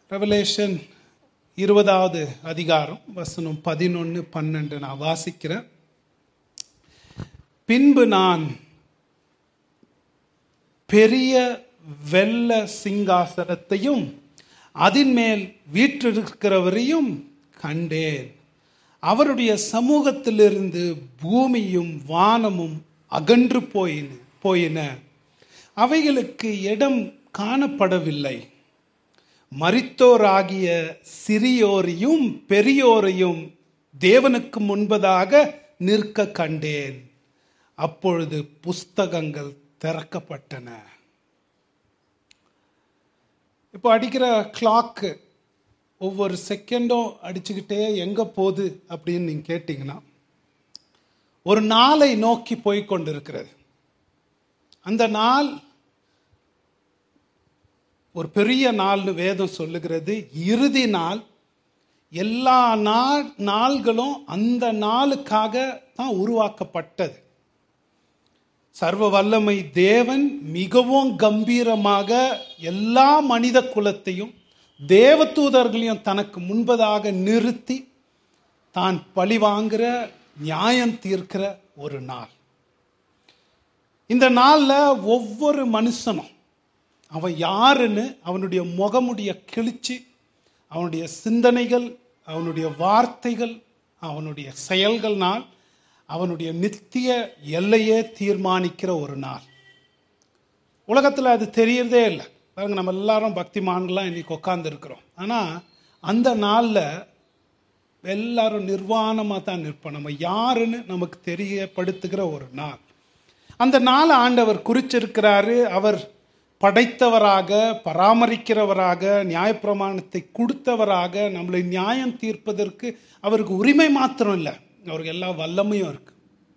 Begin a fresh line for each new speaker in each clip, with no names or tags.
Revelation இருபதாவது அதிகாரம் வசனம் பதினொன்று பன்னெண்டு நான் வாசிக்கிறேன் பின்பு நான் பெரிய வெள்ள சிங்காசனத்தையும் அதின் மேல் வீற்றிருக்கிறவரையும் கண்டேன் அவருடைய சமூகத்திலிருந்து பூமியும் வானமும் அகன்று போயின போயின அவைகளுக்கு இடம் காணப்படவில்லை மரித்தோராகிய சிறியோரையும் பெரியோரையும் தேவனுக்கு முன்பதாக நிற்க கண்டேன் அப்பொழுது புஸ்தகங்கள் திறக்கப்பட்டன இப்போ அடிக்கிற கிளாக்கு ஒவ்வொரு செகண்டும் அடிச்சுக்கிட்டே எங்கே போகுது அப்படின்னு நீங்கள் கேட்டிங்கன்னா ஒரு நாளை நோக்கி போய் கொண்டிருக்கிறது அந்த நாள் ஒரு பெரிய நாள்னு வேதம் சொல்லுகிறது இறுதி நாள் எல்லா நாள் நாள்களும் அந்த நாளுக்காக தான் உருவாக்கப்பட்டது சர்வ வல்லமை தேவன் மிகவும் கம்பீரமாக எல்லா மனித குலத்தையும் தேவதூதர்களையும் தனக்கு முன்பதாக நிறுத்தி தான் பழி வாங்குற நியாயம் தீர்க்கிற ஒரு நாள் இந்த நாளில் ஒவ்வொரு மனுஷனும் அவன் யாருன்னு அவனுடைய முகமுடைய கிழிச்சு அவனுடைய சிந்தனைகள் அவனுடைய வார்த்தைகள் அவனுடைய செயல்கள்னால் அவனுடைய நித்திய எல்லையே தீர்மானிக்கிற ஒரு நாள் உலகத்தில் அது தெரியறதே இல்லை பாருங்க நம்ம எல்லாரும் பக்திமான்களாம் இன்னைக்கு உட்காந்துருக்கிறோம் ஆனால் அந்த நாளில் எல்லாரும் நிர்வாணமாக தான் நிற்போம் நம்ம யாருன்னு நமக்கு தெரியப்படுத்துகிற ஒரு நாள் அந்த நாள் ஆண்டவர் குறிச்சிருக்கிறாரு அவர் படைத்தவராக பராமரிக்கிறவராக நியாயப்பிரமாணத்தை கொடுத்தவராக நம்மளை நியாயம் தீர்ப்பதற்கு அவருக்கு உரிமை மாத்திரம் இல்லை அவருக்கு எல்லா வல்லமையும் இருக்கு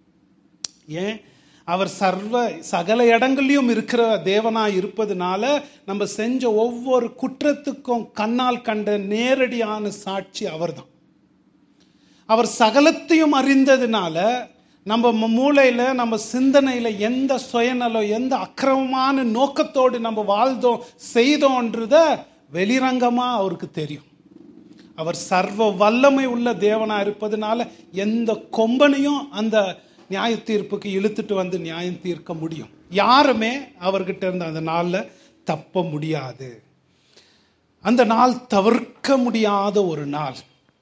ஏன் அவர் சர்வ சகல இடங்கள்லையும் இருக்கிற தேவனா இருப்பதுனால நம்ம செஞ்ச ஒவ்வொரு குற்றத்துக்கும் கண்ணால் கண்ட நேரடியான சாட்சி அவர்தான் அவர் சகலத்தையும் அறிந்ததுனால நம்ம மூளையில் நம்ம சிந்தனையில் எந்த சுயநலம் எந்த அக்கிரமமான நோக்கத்தோடு நம்ம வாழ்ந்தோம் செய்தோன்றத வெளிரங்கமாக அவருக்கு தெரியும் அவர் சர்வ வல்லமை உள்ள தேவனா இருப்பதனால எந்த கொம்பனையும் அந்த நியாய தீர்ப்புக்கு இழுத்துட்டு வந்து நியாயம் தீர்க்க முடியும் யாருமே அவர்கிட்ட இருந்த அந்த நாளில் தப்ப முடியாது அந்த நாள் தவிர்க்க முடியாத ஒரு நாள்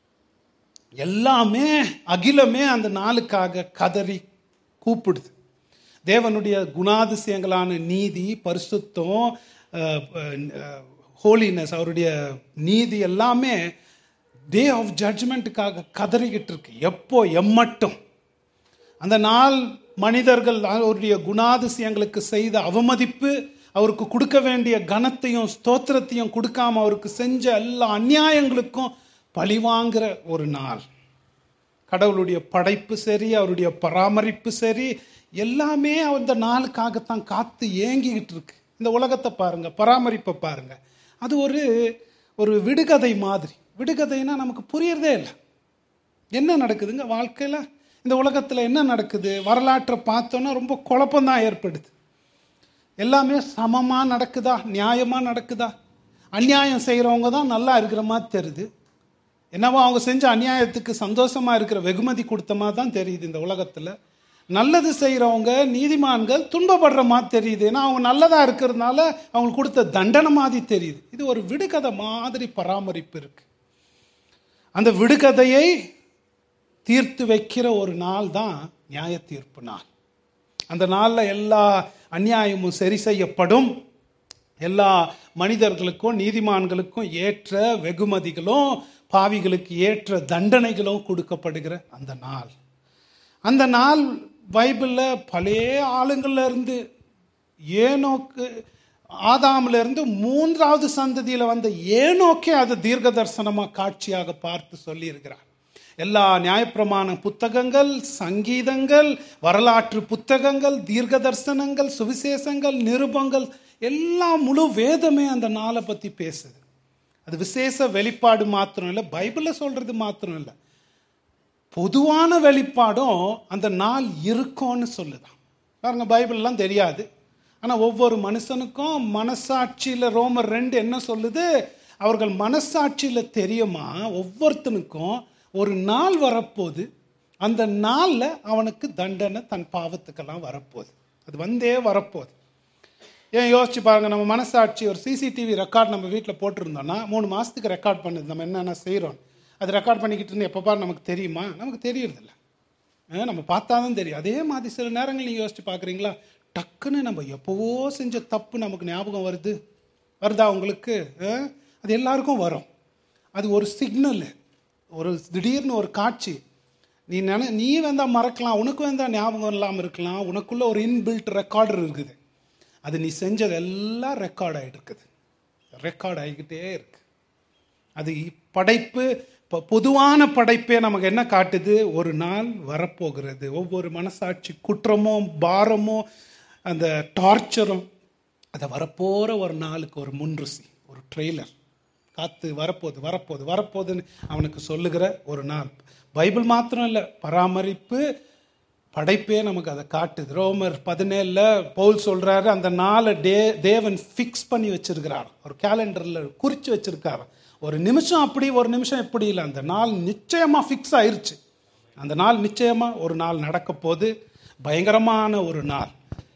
எல்லாமே அகிலமே அந்த நாளுக்காக கதறி கூப்பிடுது தேவனுடைய குணாதிசயங்களான நீதி பரிசுத்தம் ஹோலினஸ் அவருடைய நீதி எல்லாமே டே ஆஃப் ஜட்ஜ்மெண்ட்டுக்காக கதறிக்கிட்டு இருக்கு எப்போ எம்மட்டும் அந்த நாள் மனிதர்கள் அவருடைய குணாதிசயங்களுக்கு செய்த அவமதிப்பு அவருக்கு கொடுக்க வேண்டிய கனத்தையும் ஸ்தோத்திரத்தையும் கொடுக்காம அவருக்கு செஞ்ச எல்லா அந்நியாயங்களுக்கும் பழிவாங்கிற ஒரு நாள் கடவுளுடைய படைப்பு சரி அவருடைய பராமரிப்பு சரி எல்லாமே அந்த நாளுக்காகத்தான் காத்து ஏங்கிக்கிட்டு இருக்கு இந்த உலகத்தை பாருங்க பராமரிப்பை பாருங்க அது ஒரு ஒரு விடுகதை மாதிரி விடுகதைனா நமக்கு புரியறதே இல்லை என்ன நடக்குதுங்க வாழ்க்கையில் இந்த உலகத்தில் என்ன நடக்குது வரலாற்றை பார்த்தோன்னா ரொம்ப குழப்பம்தான் ஏற்படுது எல்லாமே சமமாக நடக்குதா நியாயமாக நடக்குதா அநியாயம் செய்கிறவங்க தான் நல்லா இருக்கிற மாதிரி தெரியுது என்னவோ அவங்க செஞ்ச அநியாயத்துக்கு சந்தோஷமாக இருக்கிற வெகுமதி கொடுத்த மாதிரி தான் தெரியுது இந்த உலகத்தில் நல்லது செய்கிறவங்க நீதிமான்கள் துன்பப்படுற மாதிரி தெரியுது ஏன்னா அவங்க நல்லதாக இருக்கிறதுனால அவங்களுக்கு கொடுத்த தண்டனை மாதிரி தெரியுது இது ஒரு விடுகதை மாதிரி பராமரிப்பு இருக்கு அந்த விடுகதையை தீர்த்து வைக்கிற ஒரு நாள் தான் நியாய தீர்ப்பு நாள் அந்த நாளில் எல்லா அநியாயமும் சரி செய்யப்படும் எல்லா மனிதர்களுக்கும் நீதிமான்களுக்கும் ஏற்ற வெகுமதிகளும் பாவிகளுக்கு ஏற்ற தண்டனைகளும் கொடுக்கப்படுகிற அந்த நாள் அந்த நாள் பைபிளில் பழைய ஆளுங்கள்ல இருந்து ஏனோக்கு ஆதாமில் இருந்து மூன்றாவது சந்ததியில் வந்த ஏனோக்கே அது தீர்க்க தரிசனமாக காட்சியாக பார்த்து சொல்லியிருக்கிறார் எல்லா நியாயப்பிரமாண புத்தகங்கள் சங்கீதங்கள் வரலாற்று புத்தகங்கள் தீர்க்க தரிசனங்கள் சுவிசேஷங்கள் நிருபங்கள் எல்லாம் முழு வேதமே அந்த நாளை பற்றி பேசுது அது விசேஷ வெளிப்பாடு மாத்திரம் இல்லை பைபிளில் சொல்றது மாத்திரம் இல்லை பொதுவான வெளிப்பாடும் அந்த நாள் இருக்கும்னு சொல்லுதான் பாருங்க பைபிள்லாம் தெரியாது ஆனால் ஒவ்வொரு மனுஷனுக்கும் மனசாட்சியில் ரோமர் ரெண்டு என்ன சொல்லுது அவர்கள் மனசாட்சியில் தெரியுமா ஒவ்வொருத்தனுக்கும் ஒரு நாள் வரப்போகுது அந்த நாளில் அவனுக்கு தண்டனை தன் பாவத்துக்கெல்லாம் வரப்போகுது அது வந்தே வரப்போகுது ஏன் யோசிச்சு பாருங்க நம்ம மனசாட்சி ஒரு சிசிடிவி ரெக்கார்ட் நம்ம வீட்டில் போட்டிருந்தோம்னா மூணு மாதத்துக்கு ரெக்கார்ட் பண்ணுது நம்ம என்னென்ன செய்கிறோம் அது ரெக்கார்ட் பண்ணிக்கிட்டு இருந்து எப்போ பாரு நமக்கு தெரியுமா நமக்கு தெரியறதில்ல அஹ் நம்ம பார்த்தா தான் தெரியும் அதே மாதிரி சில நேரங்கள் நீங்கள் யோசிச்சு பார்க்குறீங்களா டக்குன்னு நம்ம எப்போவோ செஞ்ச தப்பு நமக்கு ஞாபகம் வருது வருதா உங்களுக்கு அஹ்? அது எல்லாருக்கும் வரும் அது ஒரு சிக்னல் ஒரு திடீர்னு ஒரு காட்சி நீ நினை நீ வேந்தா மறக்கலாம் உனக்கு வேந்தா ஞாபகம் இல்லாமல் இருக்கலாம் உனக்குள்ள ஒரு இன்பில்ட் ரெக்கார்டர் இருக்குது அது நீ செஞ்சது எல்லாம் ரெக்கார்ட் ஆகிட்டு இருக்குது ரெக்கார்ட் ஆகிக்கிட்டே இருக்கு அது படைப்பு இப்போ பொதுவான படைப்பே நமக்கு என்ன காட்டுது ஒரு நாள் வரப்போகிறது ஒவ்வொரு மனசாட்சி குற்றமோ பாரமோ அந்த டார்ச்சரும் அதை வரப்போகிற ஒரு நாளுக்கு ஒரு முன்ருசி ஒரு ட்ரெய்லர் காத்து வரப்போகுது வரப்போகுது வரப்போகுதுன்னு அவனுக்கு சொல்லுகிற ஒரு நாள் பைபிள் மாத்திரம் இல்லை பராமரிப்பு படைப்பே நமக்கு அதை காட்டுது ரோமர் பதினேழில் பவுல் சொல்றாரு அந்த நாளை டே தேவன் ஃபிக்ஸ் பண்ணி வச்சிருக்கிறார் ஒரு கேலண்டரில் குறித்து வச்சிருக்காரு ஒரு நிமிஷம் அப்படி ஒரு நிமிஷம் இப்படி இல்லை அந்த நாள் நிச்சயமாக ஃபிக்ஸ் ஆயிருச்சு அந்த நாள் நிச்சயமாக ஒரு நாள் நடக்க போது பயங்கரமான ஒரு நாள்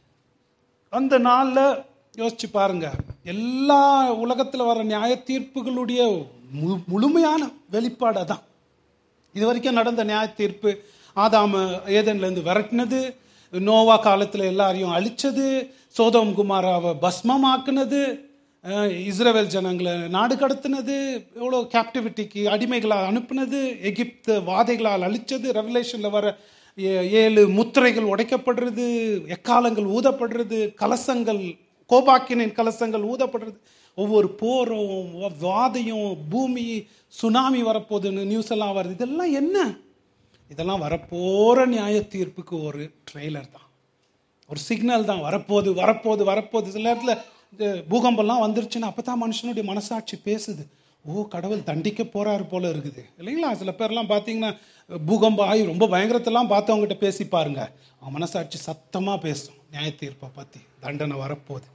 அந்த நாளில் யோசிச்சு பாருங்க எல்லா உலகத்தில் வர நியாய தீர்ப்புகளுடைய மு முழுமையான வெளிப்பாடு அதான் இது வரைக்கும் நடந்த நியாய தீர்ப்பு ஆதாம ஏதன்லேருந்து விரட்டினது நோவா காலத்தில் எல்லாரையும் அழிச்சது சோதம் குமாராவை பஸ்மமாக்குனது அஹ், இஸ்ரவேல் ஜனங்களை நாடு கடத்தினது எவ்வளோ கேப்டிவிட்டிக்கு அடிமைகளால் அனுப்புனது எகிப்து வாதைகளால் அழிச்சது ரெவலேஷனில் வர ஏ- ஏழு முத்திரைகள் உடைக்கப்படுறது எக்காலங்கள் ஊதப்படுறது கலசங்கள் கோபாக்கினின் கலசங்கள் ஊதப்படுறது ஒவ்வொரு போரும் வ- வாதையும் பூமி சுனாமி வரப்போகுதுன்னு நியூஸ் எல்லாம் வருது இதெல்லாம் என்ன இதெல்லாம் வரப்போகிற நியாய தீர்ப்புக்கு ஒரு ட்ரெய்லர் தான் ஒரு சிக்னல் தான் வரப்போகுது வரப்போகுது வரப்போகுது சில நேரத்தில் இந்த பூகம்பம்லாம் வந்துருச்சுன்னா அப்போ தான் மனுஷனுடைய மனசாட்சி பேசுது ஓ கடவுள் தண்டிக்க போறாரு போல இருக்குது இல்லைங்களா சில பேர்லாம் பார்த்தீங்கன்னா பூகம்பம் ஆகி ரொம்ப பயங்கரத்தெல்லாம் பார்த்தவங்ககிட்ட பேசி பாருங்க அவன் மனசாட்சி சத்தமாக பேசும் நியாய தீர்ப்பை பற்றி தண்டனை வரப்போகுது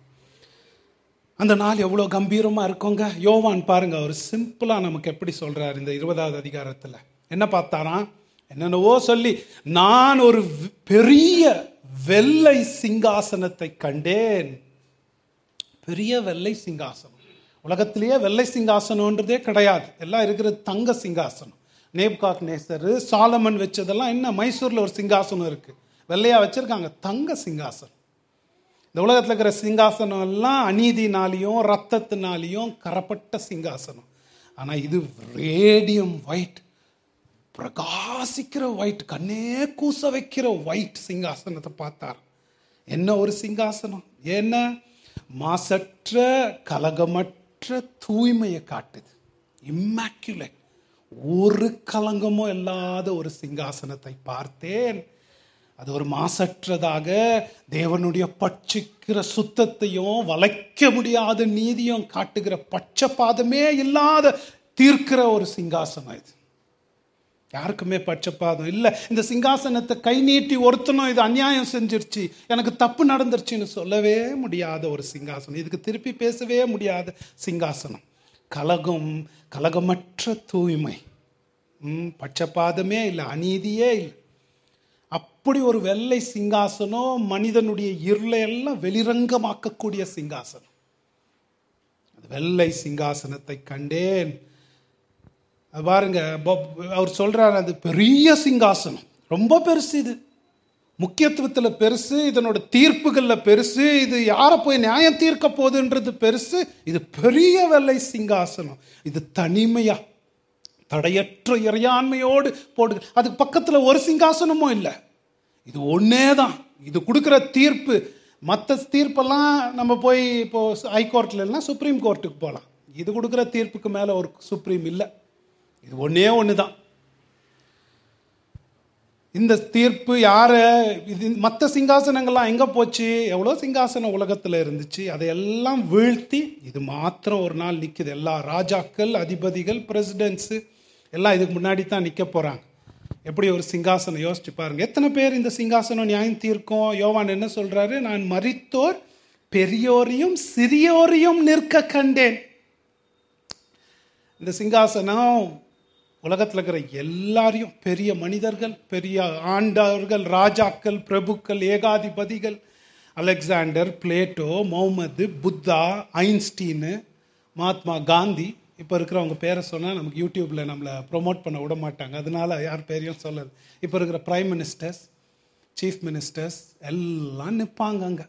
அந்த நாள் எவ்வளோ கம்பீரமாக இருக்குங்க யோவான் பாருங்க அவர் சிம்பிளாக நமக்கு எப்படி சொல்றாரு இந்த இருபதாவது அதிகாரத்தில் என்ன பார்த்தாராம் என்னென்னவோ சொல்லி நான் ஒரு வி- பெரிய வெள்ளை சிங்காசனத்தை கண்டேன் பெரிய வெள்ளை சிங்காசனம் உலகத்திலேயே வெள்ளை சிங்காசனம்ன்றதே கிடையாது எல்லாம் இருக்கிறது தங்க சிங்காசனம் நேப்காக் நேசர் சாலமன் வச்சதெல்லாம் என்ன மைசூரில் ஒரு சிங்காசனம் இருக்கு வெள்ளையா வச்சிருக்காங்க தங்க சிங்காசனம் இந்த உலகத்தில் இருக்கிற சிங்காசனம் எல்லாம் அநீதினாலையும் ரத்தத்தினாலையும் கரப்பட்ட சிங்காசனம் ஆனால் இது ரேடியம் ஒயிட் பிரகாசிக்கிற ஒயிட் கண்ணே கூச வைக்கிற ஒயிட் சிங்காசனத்தை பார்த்தார் என்ன ஒரு சிங்காசனம் என்ன மாசற்ற கலகமற்ற தூய்மையை காட்டுது இம்மாக்குலேட் ஒரு கலங்கமும் இல்லாத ஒரு சிங்காசனத்தை பார்த்தேன் அது ஒரு மாசற்றதாக தேவனுடைய பட்சிக்கிற சுத்தத்தையும் வளைக்க முடியாத நீதியும் காட்டுகிற பட்சபாதமே இல்லாத தீர்க்கிற ஒரு சிங்காசனம் இது யாருக்குமே பட்சபாதம் இல்லை இந்த சிங்காசனத்தை கை நீட்டி ஒருத்தனும் இது அநியாயம் செஞ்சிருச்சு எனக்கு தப்பு நடந்துருச்சுன்னு சொல்லவே முடியாத ஒரு சிங்காசனம் இதுக்கு திருப்பி பேசவே முடியாத சிங்காசனம் கலகம் கலகமற்ற தூய்மை ம், பட்சபாதமே இல்லை அநீதியே இல்லை அப்படி ஒரு வெள்ளை சிங்காசனம் மனிதனுடைய இருளை எல்லாம் வெளிரங்கமாக்கக்கூடிய சிங்காசனம் அந்த வெள்ளை சிங்காசனத்தை கண்டேன் அது பாருங்க பப்- அவர் சொல்றாரு அது பெரிய சிங்காசனம் ரொம்ப பெருசு இது முக்கியத்துவத்தில் பெருசு இதனோட தீர்ப்புகளில் பெருசு இது யாரை போய் நியாயம் தீர்க்க போகுதுன்றது பெருசு இது பெரிய வெள்ளை சிங்காசனம் இது தனிமையா தடையற்ற இறையாண்மையோடு போடு அதுக்கு பக்கத்தில் ஒரு சிங்காசனமும் இல்லை இது ஒன்னே தான் இது கொடுக்குற தீர்ப்பு மற்ற தீர்ப்பெல்லாம் நம்ம போய் இப்போ ஹைகோர்ட்ல இல்லைன்னா சுப்ரீம் கோர்ட்டுக்கு போகலாம் இது கொடுக்குற தீர்ப்புக்கு மேலே ஒரு சுப்ரீம் இல்லை இது ஒன்னே ஒன்று தான் இந்த தீர்ப்பு யார இது மற்ற சிங்காசனங்கள்லாம் எங்கே போச்சு எவ்வளோ சிங்காசனம் உலகத்தில் இருந்துச்சு அதையெல்லாம் வீழ்த்தி இது மாத்திரம் ஒரு நாள் நிற்குது எல்லா ராஜாக்கள் அதிபதிகள் பிரசிடென்ட்ஸு எல்லாம் இதுக்கு முன்னாடி தான் நிற்க போகிறாங்க எப்படி ஒரு சிங்காசனம் யோசிச்சு பாருங்க எத்தனை பேர் இந்த சிங்காசனம் நியாயம் தீர்க்கும் யோவான் என்ன சொல்றாரு நான் மரித்தோர் பெரியோரையும் சிறியோரையும் நிற்க கண்டேன் இந்த சிங்காசனம் உலகத்தில் இருக்கிற எல்லாரையும் பெரிய மனிதர்கள் பெரிய ஆண்டவர்கள் ராஜாக்கள் பிரபுக்கள் ஏகாதிபதிகள் Alexander Plato Muhammad Buddha Einstein Mahatma Gandhi இப்போ இருக்கிறவங்க பேரை சொன்னால் நமக்கு யூடியூப்பில் நம்மளை ப்ரொமோட் பண்ண விட மாட்டாங்க அதனால யார் பேரையும் சொல்லது இப்போ இருக்கிற பிரைம் மினிஸ்டர்ஸ் சீஃப் மினிஸ்டர்ஸ் எல்லாம் நிற்பாங்க அங்கே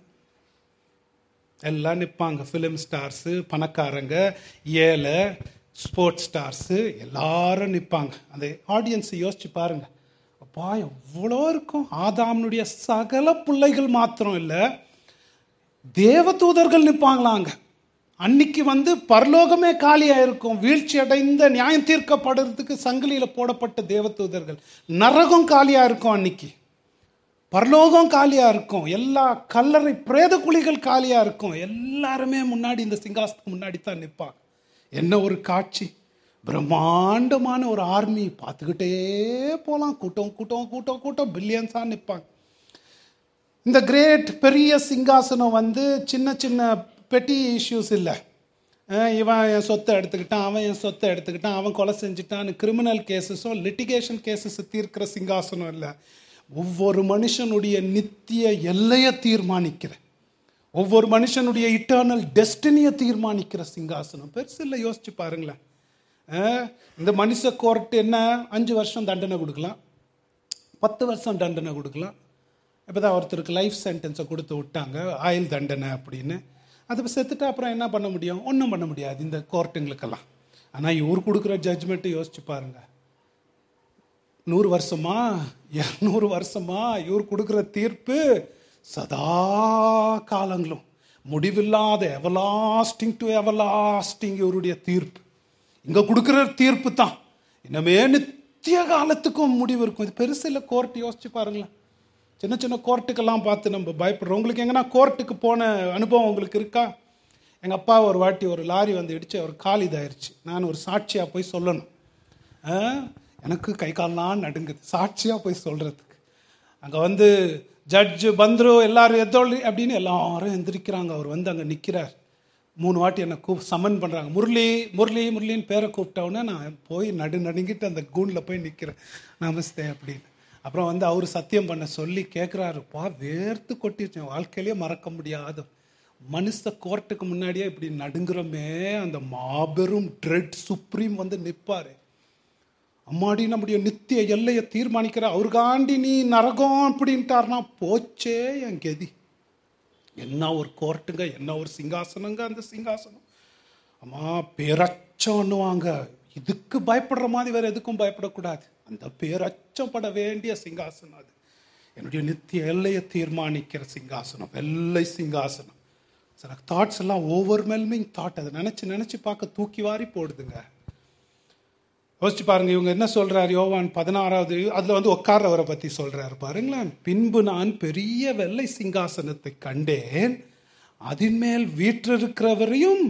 எல்லாம் நிற்பாங்க ஃபிலிம் ஸ்டார்ஸு பணக்காரங்க ஏழை ஸ்போர்ட்ஸ் ஸ்டார்ஸு எல்லாரும் நிற்பாங்க அந்த ஆடியன்ஸை யோசிச்சு பாருங்க அப்பா எவ்வளோ இருக்கும் ஆதாமனுடைய சகல பிள்ளைகள் மாத்திரம் இல்லை தேவதூதர்கள் நிற்பாங்களா அங்க அன்னைக்கு வந்து பரலோகமே காலியாக இருக்கும் வீழ்ச்சி அடைந்த நியாயம் தீர்க்கப்படுறதுக்கு சங்கிலியில் போடப்பட்ட தேவதூதர்கள் நரகம் காலியாக இருக்கும் அன்னைக்கு பரலோகம் காலியாக இருக்கும் எல்லா கல்லறை பிரேத குழிகள் காலியாக இருக்கும் எல்லாருமே முன்னாடி இந்த சிங்காசத்துக்கு முன்னாடி தான் நிற்பாங்க என்ன ஒரு காட்சி பிரம்மாண்டமான ஒரு ஆர்மி பார்த்துக்கிட்டே போகலாம் கூட்டம் கூட்டம் கூட்டம் கூட்டம் பில்லியன்ஸாக நிற்பாங்க இந்த கிரேட் பெரிய சிங்காசனம் வந்து சின்ன சின்ன பெட்டி இஷ்யூஸ் இல்லை அஹ் இவன் என் சொத்தை எடுத்துக்கிட்டான் அவன் என் சொத்தை எடுத்துக்கிட்டான் அவன் கொலை செஞ்சுட்டான்னு கிரிமினல் கேசஸோ லிட்டிகேஷன் கேசஸ் தீர்க்கிற சிங்காசனம் இல்லை ஒவ்வொரு மனுஷனுடைய நித்திய எல்லையை தீர்மானிக்கிற ஒவ்வொரு மனுஷனுடைய இட்டர்னல் டெஸ்டினியை தீர்மானிக்கிற சிங்காசனம் பெருசு இல்லை யோசிச்சு பாருங்களேன் அஹ் இந்த மனுஷ கோர்ட் என்ன அஞ்சு வருஷம் தண்டனை கொடுக்கலாம் பத்து வருஷம் தண்டனை கொடுக்கலாம் இப்போ தான் ஒருத்தருக்கு லைஃப் சென்டென்ஸை கொடுத்து விட்டாங்க ஆயுள் தண்டனை அப்படின்னு அது செத்துட்டு அப்புறம் என்ன பண்ண முடியும் ஒன்றும் பண்ண முடியாது இந்த கோர்ட்டுங்களுக்கெல்லாம் ஆனால் இவர் கொடுக்குற ஜட்ஜ்மெண்ட்டு யோசிச்சு பாருங்க நூறு வருஷமா இரநூறு வருஷமா இவர் கொடுக்குற தீர்ப்பு சதா காலங்களும் முடிவில்லாத எவலாஸ்டிங் டு எவலாஸ்டிங் இவருடைய தீர்ப்பு இங்கே கொடுக்குற தீர்ப்பு தான் இன்னமே நித்திய காலத்துக்கும் முடிவு இருக்கும் இது பெருசு இல்லை கோர்ட் யோசிச்சு பாருங்களேன் சின்ன சின்ன கோர்ட்டுக்கெல்லாம் பார்த்து நம்ம பயப்படுறோம் உங்களுக்கு எங்கன்னா கோர்ட்டுக்கு போன அனுபவம் உங்களுக்கு இருக்கா எங்கள் அப்பா ஒரு வாட்டி ஒரு லாரி வந்து இடிச்சு அவர் கால் இதாயிருச்சு நான் ஒரு சாட்சியாக போய் சொல்லணும் ஆ, எனக்கு கை கால்லாம் நடுங்குது சாட்சியாக போய் சொல்கிறதுக்கு அங்கே வந்து ஜட்ஜு பந்த்ரு எல்லாரும் எதோல் அப்படின்னு எல்லாரும் எந்திரிக்கிறாங்க அவர் வந்து அங்கே நிற்கிறார் மூணு வாட்டி என்னை கூப் சமன் பண்ணுறாங்க முரளி முரளி முரளின்னு பேரை கூப்பிட்டவுடனே நான் போய் நடு நடுங்கிட்டு அந்த கூண்டில் போய் நிற்கிறேன் நமஸ்தே அப்படின்னு அப்புறம் வந்து அவர் சத்தியம் பண்ண சொல்லி கேட்குறாருப்பா வேர்த்து கொட்டிருச்சு என் வாழ்க்கையிலேயே மறக்க முடியாத மனுஷ கோர்ட்டுக்கு முன்னாடியே இப்படி நடுங்குறோமே அந்த மாபெரும் ட்ரெட் சுப்ரீம் வந்து நிற்பாரு அம்மாடி நம்முடைய நித்திய எல்லையை தீர்மானிக்கிற அவருக்காண்டி நீ நரகம் அப்படின்ட்டார்னா போச்சே என் கெதி என்ன ஒரு கோர்ட்டுங்க என்ன ஒரு சிங்காசனங்க அந்த சிங்காசனம் அம்மா பேரச்சம் பண்ணுவாங்க இதுக்கு பயப்படுற மாதிரி வேற எதுக்கும் பயப்படக்கூடாது அந்த பேரச்சம் பட வேண்டிய சிங்காசனம் அது என்னுடைய நித்திய எல்லையை தீர்மானிக்கிற சிங்காசனம் வெள்ளை சிங்காசனம் சில தாட்ஸ் எல்லாம் ஓவர்வெல்மிங் தாட் அதை நினைச்சு நினைச்சு பார்க்க தூக்கி வாரி போடுதுங்க யோசிச்சு பாருங்க இவங்க என்ன சொல்றாரு யோவான் பதினாறாவது அதுல வந்து உட்கார்றவரை பத்தி சொல்றாரு பாருங்களேன் பின்பு நான் பெரிய வெள்ளை சிங்காசனத்தை கண்டேன் அதின் மேல் வீற்றிருக்கிறவரையும்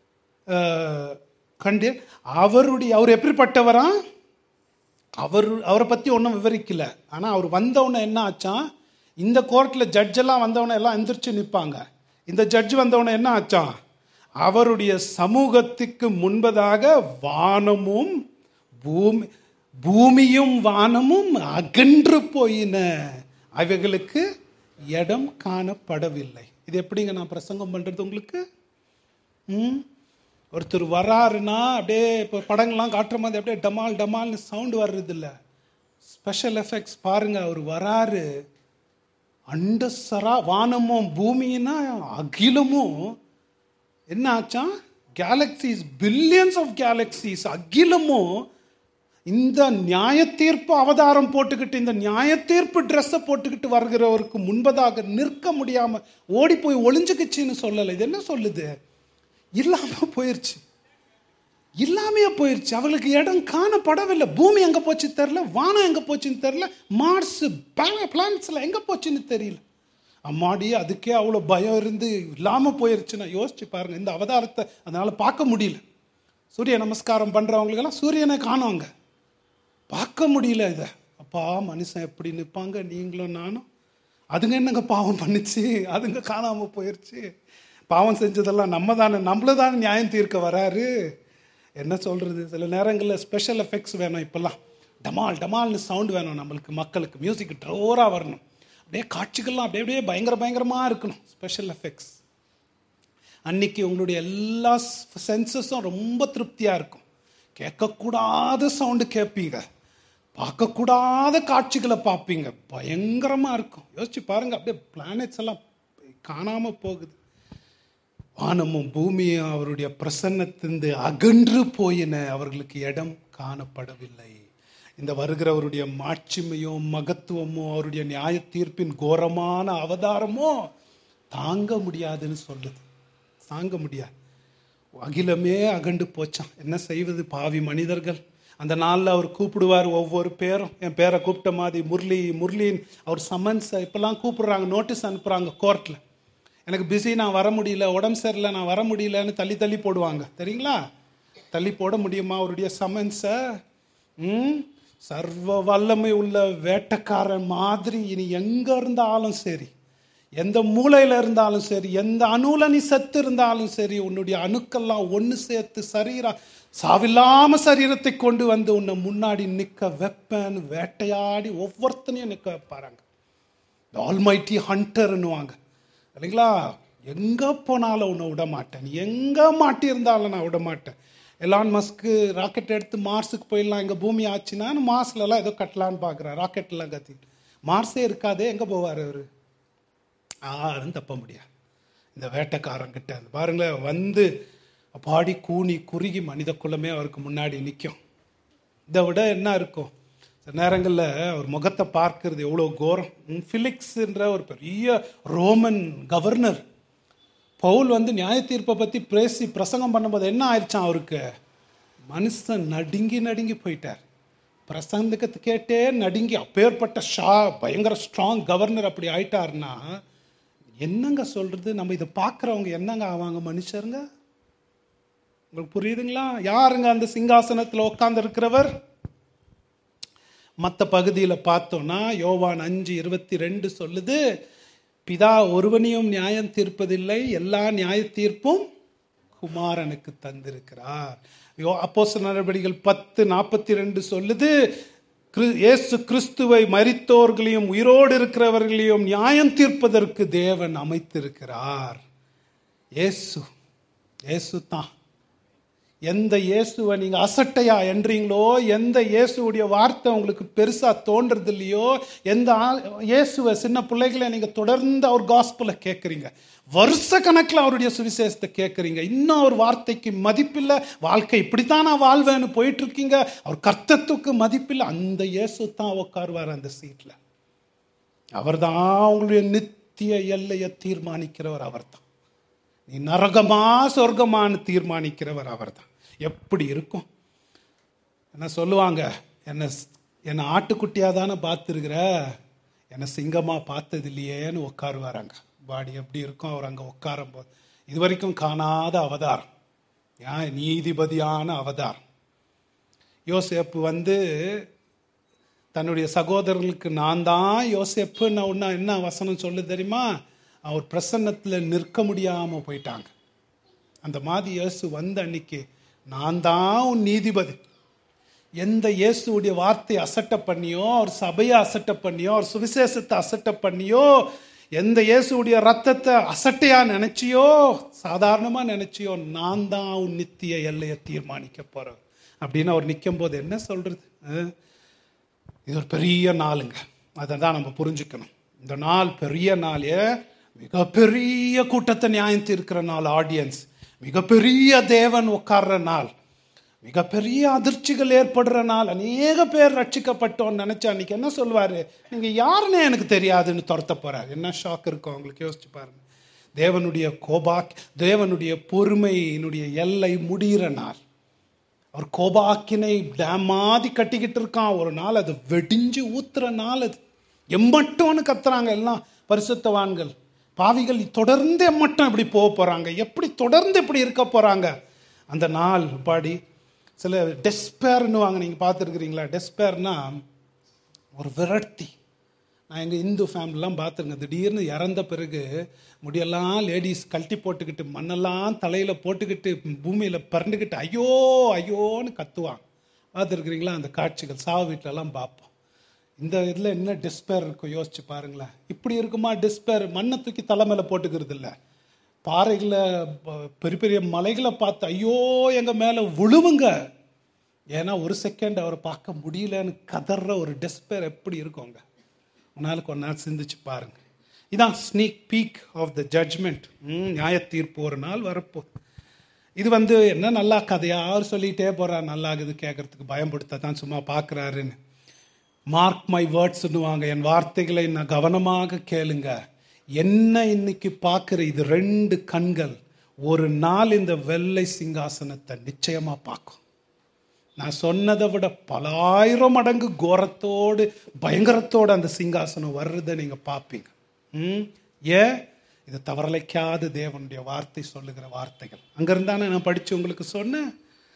ஆஹ், கண்டேன் அவருடைய அவர் எப்படிப்பட்டவரா அவர் அவரை பத்தி ஒன்றும் விவரிக்கல ஆனா அவர் வந்தவொடனே என்ன ஆச்சான் இந்த கோர்ட்ல ஜட்ஜ் எல்லாம் வந்தவொடனே எல்லாம் எந்திரிச்சு நிற்பாங்க இந்த ஜட்ஜ் வந்தவொடனே என்ன ஆச்சான் அவருடைய சமூகத்துக்கு முன்பதாக வானமும் பூமி பூமியும் வானமும் அகன்று போயின அவைகளுக்கு இடம் காணப்படவில்லை இது எப்படிங்க நான் பிரசங்கம் பண்றது உங்களுக்கு ம் ஒருத்தர் வராருன்னா அப்படியே இப்போ படங்கள்லாம் காட்டுற மாதிரி அப்படியே டமால் டமால்னு சவுண்டு வர்றது இல்லை ஸ்பெஷல் எஃபெக்ட்ஸ் பாருங்க அவர் வராரு அண்ட சரா வானமும் பூமின்னா அகிலமும் என்ன ஆச்சான் கேலக்சிஸ் பில்லியன்ஸ் ஆஃப் கேலக்சிஸ் அகிலமும் இந்த நியாய தீர்ப்பு அவதாரம் போட்டுக்கிட்டு இந்த நியாய தீர்ப்பு ட்ரெஸ்ஸை போட்டுக்கிட்டு வருகிறவருக்கு முன்பதாக நிற்க முடியாம ஓடி போய் ஒளிஞ்சுக்கிச்சின்னு சொல்லலை இது என்ன சொல்லுது இல்லாம போயிருச்சு இல்லாமையே போயிருச்சு அவளுக்கு இடம் காணப்படவில்லை பூமி எங்க போச்சு தெரியல வானம் எங்க போச்சுன்னு தெரியல மார்ஸ் பிளான்ஸ்ல எங்க போச்சுன்னு தெரியல அம்மாடி அதுக்கே அவ்வளோ பயம் இருந்து இல்லாம போயிருச்சுன்னா யோசிச்சு பாருங்க இந்த அவதாரத்தை அதனால பார்க்க முடியல சூரிய நமஸ்காரம் பண்றவங்களுக்கெல்லாம் சூரியனை காணுவாங்க பார்க்க முடியல இதை அப்பா மனுஷன் எப்படி நிற்பாங்க நீங்களும் நானும் அதுங்க என்னங்க பாவம் பண்ணுச்சு அதுங்க காணாம போயிருச்சு பாவம் செஞ்சதெல்லாம் நம்ம தானே நம்மள தானே நியாயம் தீர்க்க வராரு என்ன சொல்றது சில நேரங்களில் ஸ்பெஷல் எஃபெக்ட்ஸ் வேணும் இப்பெல்லாம் டமால் டமால்னு சவுண்ட் வேணும் நம்மளுக்கு மக்களுக்கு மியூசிக் ட்ரோராக வரணும் அப்படியே காட்சிகள்லாம் அப்படியே அப்படியே பயங்கர பயங்கரமாக இருக்கணும் ஸ்பெஷல் எஃபெக்ட்ஸ் அன்னைக்கு உங்களுடைய எல்லா சென்சஸும் ரொம்ப திருப்தியாக இருக்கும் கேட்கக்கூடாத சவுண்டு கேட்பீங்க பார்க்கக்கூடாத காட்சிகளை பார்ப்பீங்க பயங்கரமாக இருக்கும் யோசிச்சு பாருங்க அப்படியே பிளானட்ஸ் எல்லாம் காணாமல் போகுது வானமும் பூமியும் அவருடைய பிரசன்னத்திலிருந்து அகன்று போயின அவர்களுக்கு இடம் காணப்படவில்லை இந்த வருகிறவருடைய மாட்சிமையும் மகத்துவமும் அவருடைய நியாய தீர்ப்பின் கோரமான அவதாரமோ தாங்க முடியாதுன்னு சொல்லுது தாங்க முடியாது அகிலமே அகண்டு போச்சான் என்ன செய்வது பாவி மனிதர்கள் அந்த நாளில் அவர் கூப்பிடுவார் ஒவ்வொரு பேரும் என் பேரை கூப்பிட்ட மாதிரி முரளி முரளின் அவர் சமன்ஸ் இப்பெல்லாம் கூப்பிடுறாங்க நோட்டீஸ் அனுப்புகிறாங்க கோர்ட்டில் எனக்கு பிஸி நான் வர முடியல உடம்பு சரியில்லை நான் வர முடியலன்னு தள்ளி தள்ளி போடுவாங்க தெரியுங்களா தள்ளி போட முடியுமா அவருடைய சமன்ஸை ம் சர்வ வல்லமை உள்ள வேட்டக்காரன் மாதிரி இனி எங்கே இருந்தாலும் சரி எந்த மூலையில் இருந்தாலும் சரி எந்த அணுல நீ செத்து இருந்தாலும் சரி உன்னுடைய அணுக்கெல்லாம் ஒன்று சேர்த்து சரீரா சாவில்லாம சரீரத்தை கொண்டு வந்து உன்னை முன்னாடி நிற்க வெப்பன் வேட்டையாடி ஒவ்வொருத்தனையும் நிற்க வைப்பாராங்க ஆல்மைட்டி ஹண்டர்னுவாங்க இல்லைங்களா எங்கே போனாலும் உன்னை விட மாட்டேன் நீ எங்கே மாட்டியிருந்தாலும் நான் விட மாட்டேன் எலான் மஸ்க்கு ராக்கெட் எடுத்து மார்ஸுக்கு போயிடலாம் எங்கள் பூமி ஆச்சுன்னா மார்ஸ்லலாம் ஏதோ கட்டலான்னு பார்க்குறேன் ராக்கெட்லாம் கத்தி மார்ஸே இருக்காதே எங்கே போவார் அவர் யாரும் தப்ப முடியாது இந்த வேட்டைக்காரங்கிட்ட அந்த பாருங்களேன் வந்து பாடி கூனி குறுகி மனித குலமே அவருக்கு முன்னாடி நிற்கும் இதை விட என்ன இருக்கும் சில நேரங்களில் அவர் முகத்தை பார்க்கறது எவ்வளோ கோரம் ஃபிலிக்ஸ்ன்ற ஒரு பெரிய ரோமன் கவர்னர் பவுல் வந்து நியாய தீர்ப்பை பற்றி பேசி பிரசங்கம் பண்ணும்போது என்ன ஆயிடுச்சான் அவருக்கு மனுஷன் நடுங்கி நடுங்கி போயிட்டார் பிரசங்கத்தை கேட்டே நடுங்கி அப்பேற்பட்ட ஷா பயங்கர ஸ்ட்ராங் கவர்னர் அப்படி ஆயிட்டாருன்னா என்னங்க சொல்றது நம்ம இதை பார்க்குறவங்க என்னங்க ஆவாங்க மனுஷருங்க உங்களுக்கு புரியுதுங்களா யாருங்க அந்த சிங்காசனத்தில் உட்கார்ந்து இருக்கிறவர் மற்ற பகுதியில் பார்த்தோம்னா யோவான் அஞ்சு இருபத்தி ரெண்டு சொல்லுது பிதா ஒருவனையும் நியாயம் தீர்ப்பதில்லை எல்லா நியாய தீர்ப்பும் குமாரனுக்கு தந்திருக்கிறார் யோ அப்போஸ் நடவடிக்கைகள் பத்து நாற்பத்தி ரெண்டு சொல்லுது இயேசு கிறிஸ்துவை மரித்தோர்களையும் உயிரோடு இருக்கிறவர்களையும் நியாயம் தீர்ப்பதற்கு தேவன் அமைத்திருக்கிறார் இயேசு இயேசு தான் எந்த இயேசுவை நீங்கள் அசட்டையா என்றீங்களோ எந்த இயேசுடைய வார்த்தை உங்களுக்கு பெருசாக தோன்றது இல்லையோ எந்த இயேசுவை சின்ன பிள்ளைகளை நீங்கள் தொடர்ந்து அவர் காஸ்பிளை கேட்குறீங்க வருஷ கணக்கில் அவருடைய சுவிசேஷத்தை கேட்குறீங்க இன்னும் அவர் வார்த்தைக்கு மதிப்பில்லை வாழ்க்கை இப்படித்தான் நான் வாழ்வேன்னு போயிட்டு இருக்கீங்க அவர் கர்த்தத்துக்கு மதிப்பில்லை அந்த இயேசு தான் உட்காருவார் அந்த சீட்டில் அவர் தான் உங்களுடைய நித்திய எல்லையை தீர்மானிக்கிறவர் அவர் தான் நீ நரகமா சொர்க்கமானு தீர்மானிக்கிறவர் அவர் தான் எப்படி இருக்கும் என்ன சொல்லுவாங்க என்னை என்னை ஆட்டுக்குட்டியாக தானே பார்த்துருக்குற என்னை சிங்கமாக பார்த்தது இல்லையேன்னு உட்காருவார் அங்கே பாடி எப்படி இருக்கும் அவர் அங்கே உட்காரும் போது இது வரைக்கும் காணாத அவதாரம் ஏன் நீதிபதியான அவதாரம் யோசேப்பு வந்து தன்னுடைய சகோதரர்களுக்கு நான் தான் யோசேப்புன்னு ஒன்று என்ன வசனம் சொல்லு தெரியுமா அவர் பிரசன்னத்தில் நிற்க முடியாமல் போயிட்டாங்க அந்த மாதிரி இயேசு வந்த அன்னைக்கு நான் தான் உன் நீதிபதி எந்த இயேசுடைய வார்த்தையை அசட்ட பண்ணியோ அவர் சபையை அசட்ட பண்ணியோ அவர் சுவிசேஷத்தை அசட்ட பண்ணியோ எந்த இயேசுடைய ரத்தத்தை அசட்டையா நினைச்சியோ சாதாரணமா நினைச்சியோ நான் தான் உன் நித்திய எல்லையை தீர்மானிக்க போறேன் அப்படின்னு அவர் நிற்கும் போது என்ன சொல்றது இது ஒரு பெரிய நாளுங்க அதை தான் நம்ம புரிஞ்சுக்கணும் இந்த நாள் பெரிய நாள் மிகப்பெரிய கூட்டத்தை நியாயம் தீர்க்கிற நாள் ஆடியன்ஸ் மிகப்பெரிய தேவன் உட்கார்ற நாள் மிகப்பெரிய அதிர்ச்சிகள் ஏற்படுற நாள் அநேக பேர் ரட்சிக்கப்பட்டோன்னு நினைச்சா அன்னைக்கு என்ன சொல்வாரு நீங்க யாருன்னே எனக்கு தெரியாதுன்னு துரத்த போறாரு என்ன ஷாக் இருக்கும் அவங்களுக்கு யோசிச்சு பாருங்க தேவனுடைய கோபாக் தேவனுடைய பொறுமையினுடைய எல்லை முடிகிற நாள் அவர் கோபாக்கினை டேம் மாதிரி கட்டிக்கிட்டு இருக்கான் ஒரு நாள் அது வெடிஞ்சு ஊத்துற நாள் அது எம்மட்டோன்னு கத்துறாங்க எல்லாம் பரிசுத்தவான்கள் பாவிகள் தொடர்ந்து எம்மட்டம் இப்படி போக போறாங்க எப்படி தொடர்ந்து இப்படி இருக்க போறாங்க அந்த நாள் பாடி சில டெஸ்பேர்னுவாங்க நீங்கள் பார்த்துருக்குறீங்களா டெஸ்பேர்னா ஒரு விரக்தி நான் எங்கள் இந்து ஃபேமிலிலாம் பார்த்துருங்க திடீர்னு இறந்த பிறகு முடியெல்லாம் லேடிஸ் கழட்டி போட்டுக்கிட்டு மண்ணெல்லாம் தலையில் போட்டுக்கிட்டு பூமியில் பறந்துக்கிட்டு ஐயோ ஐயோன்னு கத்துவாங்க பார்த்துருக்குறீங்களா அந்த காட்சிகள் சாவு வீட்டிலலாம் பார்ப்போம் இந்த இதில் என்ன டிஸ்பேர் இருக்கும் யோசிச்சு பாருங்களேன் இப்படி இருக்குமா டிஸ்பேர் மண்ணை தூக்கி தலை மேலே போட்டுக்கிறது இல்லை பாறைகளை ப- பெரிய பெரிய மலைகளை பார்த்து ஐயோ எங்கள் மேலே விழுவுங்க ஏன்னா ஒரு செகண்ட் அவரை பார்க்க முடியலன்னு கதற ஒரு டிஸ்பேர் எப்படி இருக்குங்க உன்னால கொஞ்ச நாள் சிந்திச்சு பாருங்க இதான் sneak peek of the judgment நியாய தீர்ப்பு ஒரு நாள் வரப்போ இது வந்து என்ன நல்லா கதையா அவர் சொல்லிட்டே போறார் நல்லா இருக்குது கேட்கறதுக்கு பயப்படுத்த தான் சும்மா பார்க்குறாருன்னு மார்க் மை வேர்ட்ஸ்னுவாங்க என் வார்த்தைகளை நான் கவனமாக கேளுங்க என்ன இன்னைக்கு பார்க்குற இது ரெண்டு கண்கள் ஒரு நாள் இந்த வெள்ளை சிங்காசனத்தை நிச்சயமா பார்க்கும் நான் சொன்னதை விட பலாயிரம் மடங்கு கோரத்தோடு பயங்கரத்தோடு அந்த சிங்காசனம் வர்றதை நீங்க பார்ப்பீங்க ம் ஏன் இது தவறலைக்காத தேவனுடைய வார்த்தை சொல்லுகிற வார்த்தைகள் அங்கிருந்தானே நான் படிச்சு உங்களுக்கு சொன்னேன்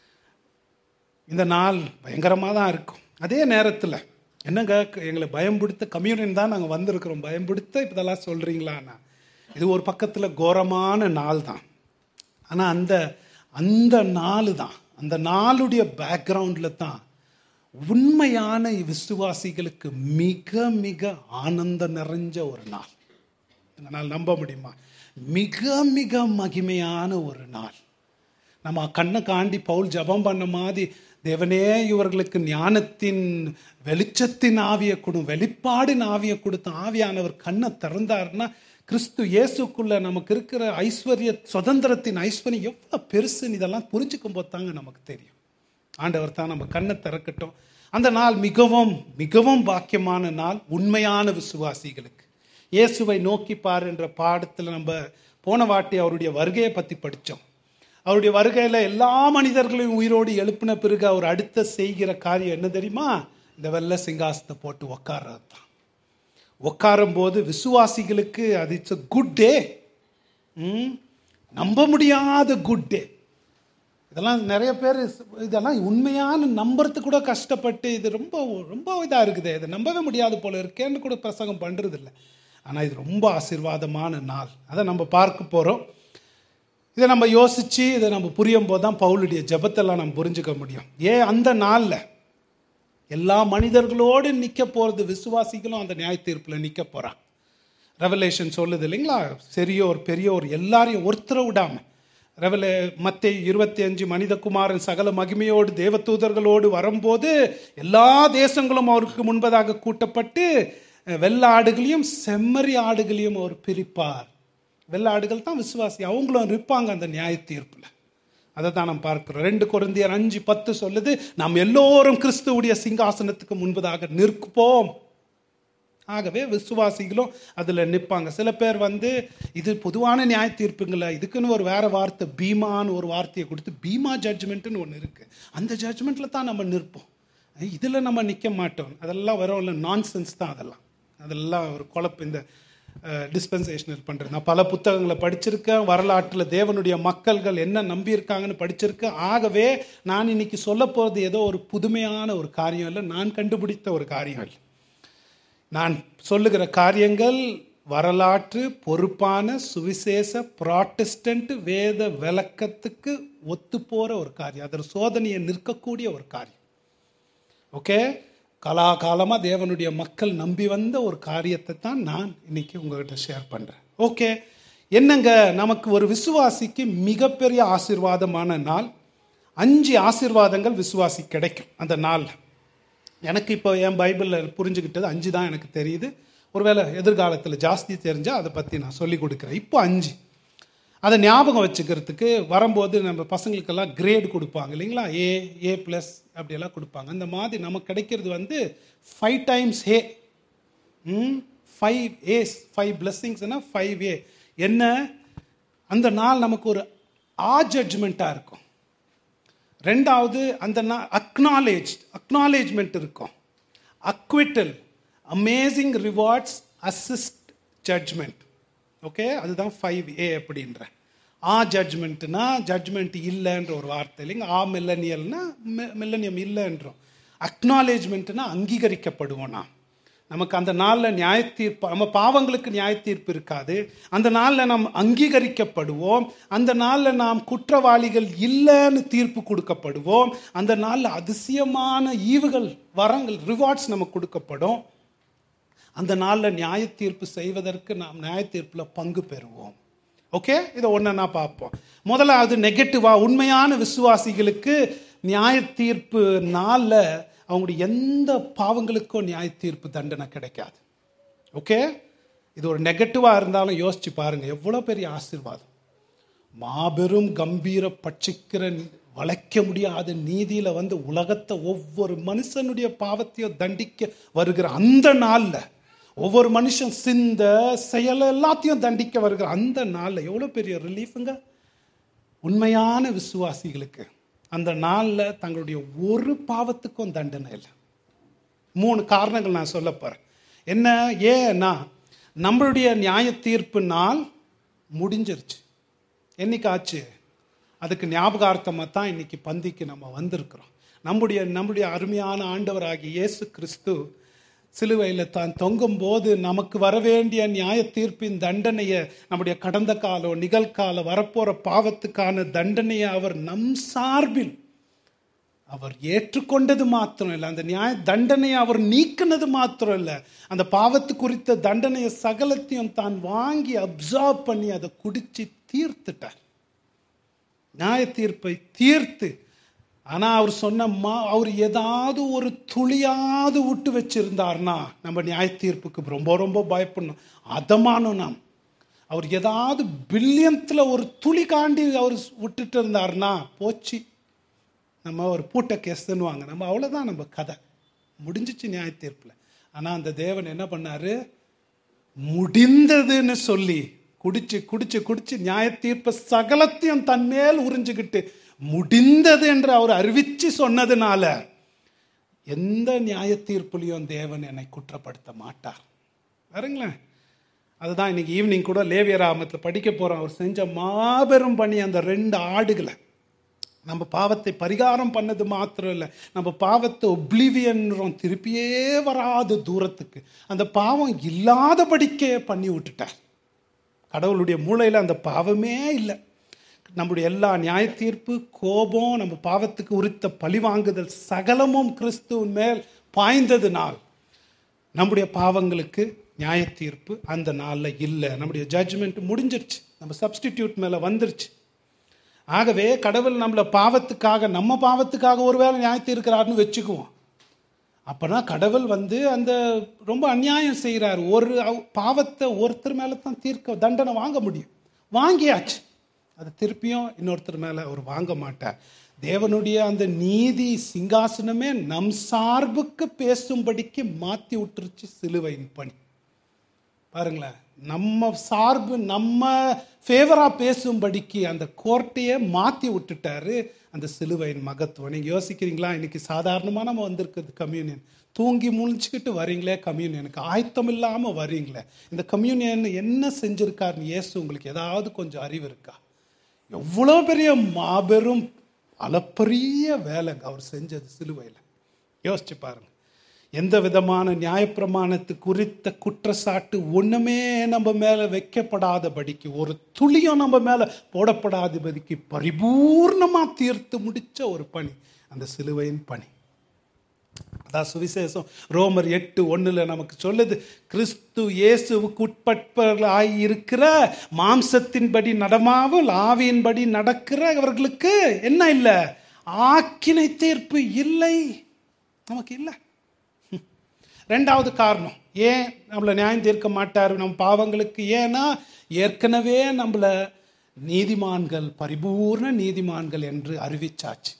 இந்த நாள் பயங்கரமாக தான் இருக்கும் அதே நேரத்தில் என்னங்க எங்களை பயம்படுத்த கம்யூனியன் தான் நாங்கள் வந்திருக்கிறோம் பயம்படுத்த இப்போ இதெல்லாம் சொல்கிறீங்களாண்ணா இது ஒரு பக்கத்தில் கோரமான நாள் தான் ஆனால் அந்த அந்த நாள் தான் அந்த நாளுடைய பேக்ரவுண்டில் தான் உண்மையான விசுவாசிகளுக்கு மிக மிக ஆனந்தம் நிறைஞ்ச ஒரு நாள் இந்த நாள் நம்ப முடியுமா மிக மிக மகிமையான ஒரு நாள் நம்ம கண்ணை காண்டி பவுல் ஜெபம் பண்ண மாதிரி தேவனே இவர்களுக்கு ஞானத்தின் வெளிச்சத்தின் ஆவியை கொடு வெளிப்பாடின் ஆவியை கொடுத்த ஆவியானவர் கண்ணை திறந்தாருன்னா கிறிஸ்து இயேசுக்குள்ள நமக்கு இருக்கிற ஐஸ்வர்ய சுதந்திரத்தின் ஐஸ்வர்யம் எவ்வளோ பெருசுன்னு இதெல்லாம் புரிஞ்சுக்கும் போது தாங்க நமக்கு தெரியும் ஆண்டவர் தான் நம்ம கண்ணை திறக்கட்டும் அந்த நாள் மிகவும் மிகவும் பாக்கியமான நாள் உண்மையான விசுவாசிகளுக்கு இயேசுவை நோக்கி பார் என்ற பாடத்தில் நம்ம போன வாட்டி அவருடைய வருகையை பற்றி படித்தோம் அவருடைய வருகையில் எல்லா மனிதர்களையும் உயிரோடு எழுப்பின பிறகு அவர் அடுத்த செய்கிற காரியம் என்ன தெரியுமா இந்த வெள்ளை சிங்காசத்தை போட்டு உக்காறது தான் உட்காரும் போது விசுவாசிகளுக்கு அது இட்ஸ் a குட் டே நம்ப முடியாத குட் டே இதெல்லாம் நிறைய பேர் இதெல்லாம் உண்மையான நம்புறதுக்கு கூட கஷ்டப்பட்டு இது ரொம்ப ரொம்ப இதாக இருக்குது இதை நம்பவே முடியாது போல இருக்கேன்னு கூட பிரசங்கம் பண்ணுறது இல்லை ஆனால் இது ரொம்ப ஆசீர்வாதமான நாள் அதை நம்ம பார்க்க போகிறோம் இதை நம்ம யோசித்து இதை நம்ம புரியும் போது தான் பவுலுடைய ஜெபத்தெல்லாம் நம்ம புரிஞ்சுக்க முடியும் ஏன் அந்த நாளில் எல்லா மனிதர்களோடு நிற்க போகிறது விசுவாசிகளும் அந்த நியாய தீர்ப்பில் நிற்க போகிறான் ரெவலேஷன் சொல்லுது இல்லைங்களா பெரியோர் பெரியோர் எல்லாரையும் ஒருத்தரை விடாம ரெவலே மத்தை இருபத்தி அஞ்சு மனிதகுமாரன் சகல மகிமையோடு தேவதூதர்களோடு வரும்போது எல்லா தேசங்களும் அவருக்கு முன்பதாக கூட்டப்பட்டு அஹ், வெள்ள ஆடுகளையும் செம்மறி ஆடுகளையும் அவர் பிரிப்பார் வெள்ள ஆடுகள் தான் விசுவாசி அவங்களும் இருப்பாங்க அந்த நியாய தீர்ப்பில் அதை தான் நாம் பார்க்கிறோம் ரெண்டு குருந்தியர் அஞ்சு பத்து சொல்லுது நாம் எல்லோரும் கிறிஸ்துவுடைய சிங்காசனத்துக்கு முன்பதாக நிற்போம் ஆகவே விசுவாசிகளும் அதில் நிற்பாங்க சில பேர் வந்து இது பொதுவான நியாய தீர்ப்புங்கள இதுக்குன்னு ஒரு வேற வார்த்தை பீமான்னு ஒரு வார்த்தையை கொடுத்து பீமா ஜட்ஜ்மெண்ட்டுன்னு ஒன்று இருக்கு அந்த ஜட்ஜ்மெண்ட்டில் தான் நம்ம நிற்போம் இதில் நம்ம நிற்க மாட்டோம் அதெல்லாம் வரும் இல்லை நான்சென்ஸ் தான் அதெல்லாம் அதெல்லாம் ஒரு குழப்பு இந்த டிஸ்பென்சேஷனல் பண்ணுறது நான் பல புத்தகங்களை படிச்சிருக்கேன் வரலாற்றில் தேவனுடைய மக்கள்கள் என்ன நம்பியிருக்காங்கன்னு படிச்சிருக்கேன் ஆகவே நான் இன்னைக்கு சொல்ல போகிறது ஏதோ ஒரு புதுமையான ஒரு காரியம் இல்லை நான் கண்டுபிடித்த ஒரு காரியம் இல்லை நான் சொல்லுகிற காரியங்கள் வரலாற்று பொறுப்பான சுவிசேஷ ப்ராட்டஸ்டன்ட் வேத விளக்கத்துக்கு ஒத்து போற ஒரு காரியம் அதர் சோதனையை நிற்கக்கூடிய ஒரு காரியம் ஓகே கலாகாலமாக தேவனுடைய மக்கள் நம்பி வந்த ஒரு காரியத்தை தான் நான் இன்னைக்கு உங்ககிட்ட ஷேர் பண்ணுறேன் ஓகே என்னங்க நமக்கு ஒரு விசுவாசிக்கு மிகப்பெரிய ஆசீர்வாதமான நாள் அஞ்சு ஆசீர்வாதங்கள் விசுவாசி கிடைக்கும் அந்த நாளில் எனக்கு இப்போ என் பைபிளில் புரிஞ்சுக்கிட்டது அஞ்சு தான் எனக்கு தெரியுது ஒருவேளை எதிர்காலத்தில் ஜாஸ்தி தெரிஞ்சால் அதை பற்றி நான் சொல்லி கொடுக்குறேன் இப்போ அஞ்சு அதை ஞாபகம் வச்சுக்கிறதுக்கு வரும்போது நம்ம பசங்களுக்கெல்லாம் கிரேட் கொடுப்பாங்க இல்லைங்களா ஏ ஏ ப்ளஸ் அப்படியெல்லாம் கொடுப்பாங்க அந்த மாதிரி நமக்கு கிடைக்கிறது வந்து five times hey hmm five A's five பிளஸ்ஸிங்ஸ்னா ஃபைவ் ஏ என்ன அந்த நாள் நமக்கு ஒரு ஆ ஜட்ஜ்மெண்ட்டாக இருக்கும் ரெண்டாவது அந்த அக்னாலேஜ் அக்னாலேஜ்மெண்ட் இருக்கும் acquittal amazing rewards assist judgment okay அதுதான் ஃபைவ் ஏ அப்படின்ற ஆ ஜட்ஜ்மெண்ட்னா ஜட்ஜ்மெண்ட் இல்லைன்ற ஒரு வார்த்தை இல்லைங்க ஆ மில்லனியல்னா மில்லனியம் இல்லைன்றோம் அக்னாலேஜ்மெண்ட்னா அங்கீகரிக்கப்படுவோம் நாம் நமக்கு அந்த நாளில் நியாய தீர்ப்பு நம்ம பாவங்களுக்கு நியாய தீர்ப்பு இருக்காது அந்த நாளில் நாம் அங்கீகரிக்கப்படுவோம் அந்த நாளில் நாம் குற்றவாளிகள் இல்லைன்னு தீர்ப்பு கொடுக்கப்படுவோம் அந்த நாளில் அதிசயமான ஈவுகள் வரங்கள் ரிவார்ட்ஸ் நமக்கு கொடுக்கப்படும் அந்த நாளில் நியாய தீர்ப்பு செய்வதற்கு நாம் நியாய தீர்ப்பில் பங்கு பெறுவோம் ஓகே இதை ஒன்றா பார்ப்போம் முதலாவது நெகட்டிவா உண்மையான விசுவாசிகளுக்கு நியாய தீர்ப்பு நாளில் அவங்களுடைய எந்த பாவங்களுக்கும் நியாய தீர்ப்பு தண்டனை கிடைக்காது ஓகே இது ஒரு நெகட்டிவாக இருந்தாலும் யோசிச்சு பாருங்க எவ்வளோ பெரிய ஆசீர்வாதம் மாபெரும் கம்பீர பட்சிக்கிற வளைக்க முடியாத நீதியில வந்து உலகத்தை ஒவ்வொரு மனுஷனுடைய பாவத்தையும் தண்டிக்க வருகிற அந்த நாள்ல ஒவ்வொரு மனுஷன் சிந்த செயல் எல்லாத்தையும் தண்டிக்க வருகிற அந்த நாள்ல எவ்வளவு பெரிய ரிலீஃபுங்க உண்மையான விசுவாசிகளுக்கு அந்த நாள்ல தங்களுடைய ஒரு பாவத்துக்கும் தண்டனை இல்லை மூணு காரணங்கள் நான் சொல்ல போறேன் என்ன ஏன்னா நம்மளுடைய நியாய தீர்ப்பு நாள் முடிஞ்சிருச்சு என்னைக்கு ஆச்சு அதுக்கு ஞாபகார்த்தமாக தான் இன்னைக்கு பந்திக்கு நம்ம வந்திருக்கிறோம் நம்முடைய நம்முடைய அருமையான ஆண்டவராகிய இயேசு கிறிஸ்து சிலுவையில் தான் தொங்கும் போது நமக்கு வர வேண்டிய நியாய தீர்ப்பின் தண்டனையை நம்முடைய கடந்த காலம் நிகழ்காலம் வரப்போற பாவத்துக்கான தண்டனையை அவர் நம் சார்பில் அவர் ஏற்றுக்கொண்டது மாத்திரம் இல்லை அந்த நியாய தண்டனையை அவர் நீக்கினது மாத்திரம் இல்லை அந்த பாவத்து குறித்த தண்டனையை சகலத்தையும் தான் வாங்கி அப்சர்வ் பண்ணி அதை குடிச்சு தீர்த்துட்டார் நியாய தீர்ப்பை தீர்த்து ஆனா அவர் சொன்ன மா அவர் ஏதாவது ஒரு துளியாவது விட்டு வச்சிருந்தார்னா நம்ம நியாய தீர்ப்புக்கு ரொம்ப ரொம்ப பயப்படணும் அதமானோம் நாம் அவர் ஏதாவது பில்லியன்த்தில் ஒரு துளி காண்டி அவர் விட்டுட்டு இருந்தார்னா போச்சு நம்ம ஒரு பூட்ட கேஸ்ன்னுவாங்க நம்ம அவ்வளோதான் நம்ம கதை முடிஞ்சிச்சு நியாய தீர்ப்பில் ஆனால் அந்த தேவன் என்ன பண்ணாரு முடிந்ததுன்னு சொல்லி குடிச்சு குடிச்சு குடிச்சு நியாய தீர்ப்பை சகலத்தையும் தன்மேல் உறிஞ்சுக்கிட்டு முடிந்தது என்று அவர் அறிவிச்சு சொன்னதுனால எந்த நியாய தீர்ப்புலையும் தேவன் என்னை குற்றப்படுத்த மாட்டார் பாருங்களேன் அதுதான் இன்னைக்கு ஈவினிங் கூட லேவியராமத்தில் படிக்க போகிறோம் அவர் செஞ்ச மாபெரும் பணி அந்த ரெண்டு ஆடுகளை நம்ம பாவத்தை பரிகாரம் பண்ணது மாத்திரம் இல்லை நம்ம பாவத்தை ஒப்ளிவியன்றோம் திருப்பியே வராத தூரத்துக்கு அந்த பாவம் இல்லாதபடிக்கே பண்ணி விட்டுட்டார் கடவுளுடைய மூளையில் அந்த பாவமே இல்லை நம்முடைய எல்லா நியாய தீர்ப்பு கோபம் நம்ம பாவத்துக்கு உரித்த பழிவாங்குதல் சகலமும் கிறிஸ்துவின் மேல் பாய்ந்ததுனால் நம்முடைய பாவங்களுக்கு நியாய தீர்ப்பு அந்த நாளில் இல்லை நம்முடைய ஜட்ஜ்மெண்ட் முடிஞ்சிருச்சு நம்ம சப்ஸ்டிடியூட் மேலே வந்துருச்சு ஆகவே கடவுள் நம்மளை பாவத்துக்காக நம்ம பாவத்துக்காக ஒருவேளை நியாயத்தி இருக்கிறாருன்னு வச்சுக்குவோம் அப்போனா கடவுள் வந்து அந்த ரொம்ப அநியாயம் செய்கிறார் ஒரு அவ- பாவத்தை ஒருத்தர் மேலே தான் தீர்க்க தண்டனை வாங்க முடியும் வாங்கியாச்சு அது திருப்பியும் இன்னொருத்தர் மேலே அவர் வாங்க மாட்டார் தேவனுடைய அந்த நீதி சிங்காசனமே நம் சார்புக்கு பேசும்படிக்கு மாற்றி விட்டுருச்சு சிலுவையின் பணி பாருங்களேன் நம்ம சார்பு நம்ம ஃபேவரா பேசும்படிக்கு அந்த கோர்ட்டையே மாற்றி விட்டுட்டாரு அந்த சிலுவையின் மகத்துவம் நீங்கள் யோசிக்கிறீங்களா இன்னைக்கு சாதாரணமாக நம்ம வந்திருக்குது கம்யூனியன் தூங்கி முழிச்சுக்கிட்டு வரீங்களே கம்யூனியனுக்கு ஆயத்தம் இல்லாமல் வரீங்களே இந்த கம்யூனியன் என்ன செஞ்சிருக்காருன்னு இயேசு உங்களுக்கு ஏதாவது கொஞ்சம் அறிவு இருக்கா எவ்வளோ பெரிய மாபெரும் அளப்பரிய வேலை அவர் செஞ்சது சிலுவையில் யோசிச்சு பாருங்க எந்த விதமான நியாயப்பிரமாணத்து குறித்த குற்றச்சாட்டு ஒண்ணுமே நம்ம மேல வைக்கப்படாதபடிக்கு ஒரு துளியும் நம்ம மேல போடப்படாதபடிக்கு பரிபூர்ணமா தீர்த்து முடிச்ச ஒரு பணி அந்த சிலுவையின் பணி அதான் சுவிசேஷம் ரோமர் எட்டு ஒண்ணுல நமக்கு சொல்லுது கிறிஸ்து இயேசுவுக்கு உட்பட்டவர்களாய் இருக்கிற மாம்சத்தின்படி நடமாமல் ஆவியின்படி நடக்கிறவர்களுக்கு என்ன இல்லை ஆக்கினை தீர்ப்பு இல்லை நமக்கு இல்லை ரெண்டாவது காரணம் ஏன் நம்மளை நியாயம் தீர்க்க மாட்டார் நம்ம பாவங்களுக்கு ஏன்னா ஏற்கனவே நம்மளை நீதிமான்கள் பரிபூர்ண நீதிமான்கள் என்று அறிவிச்சாச்சு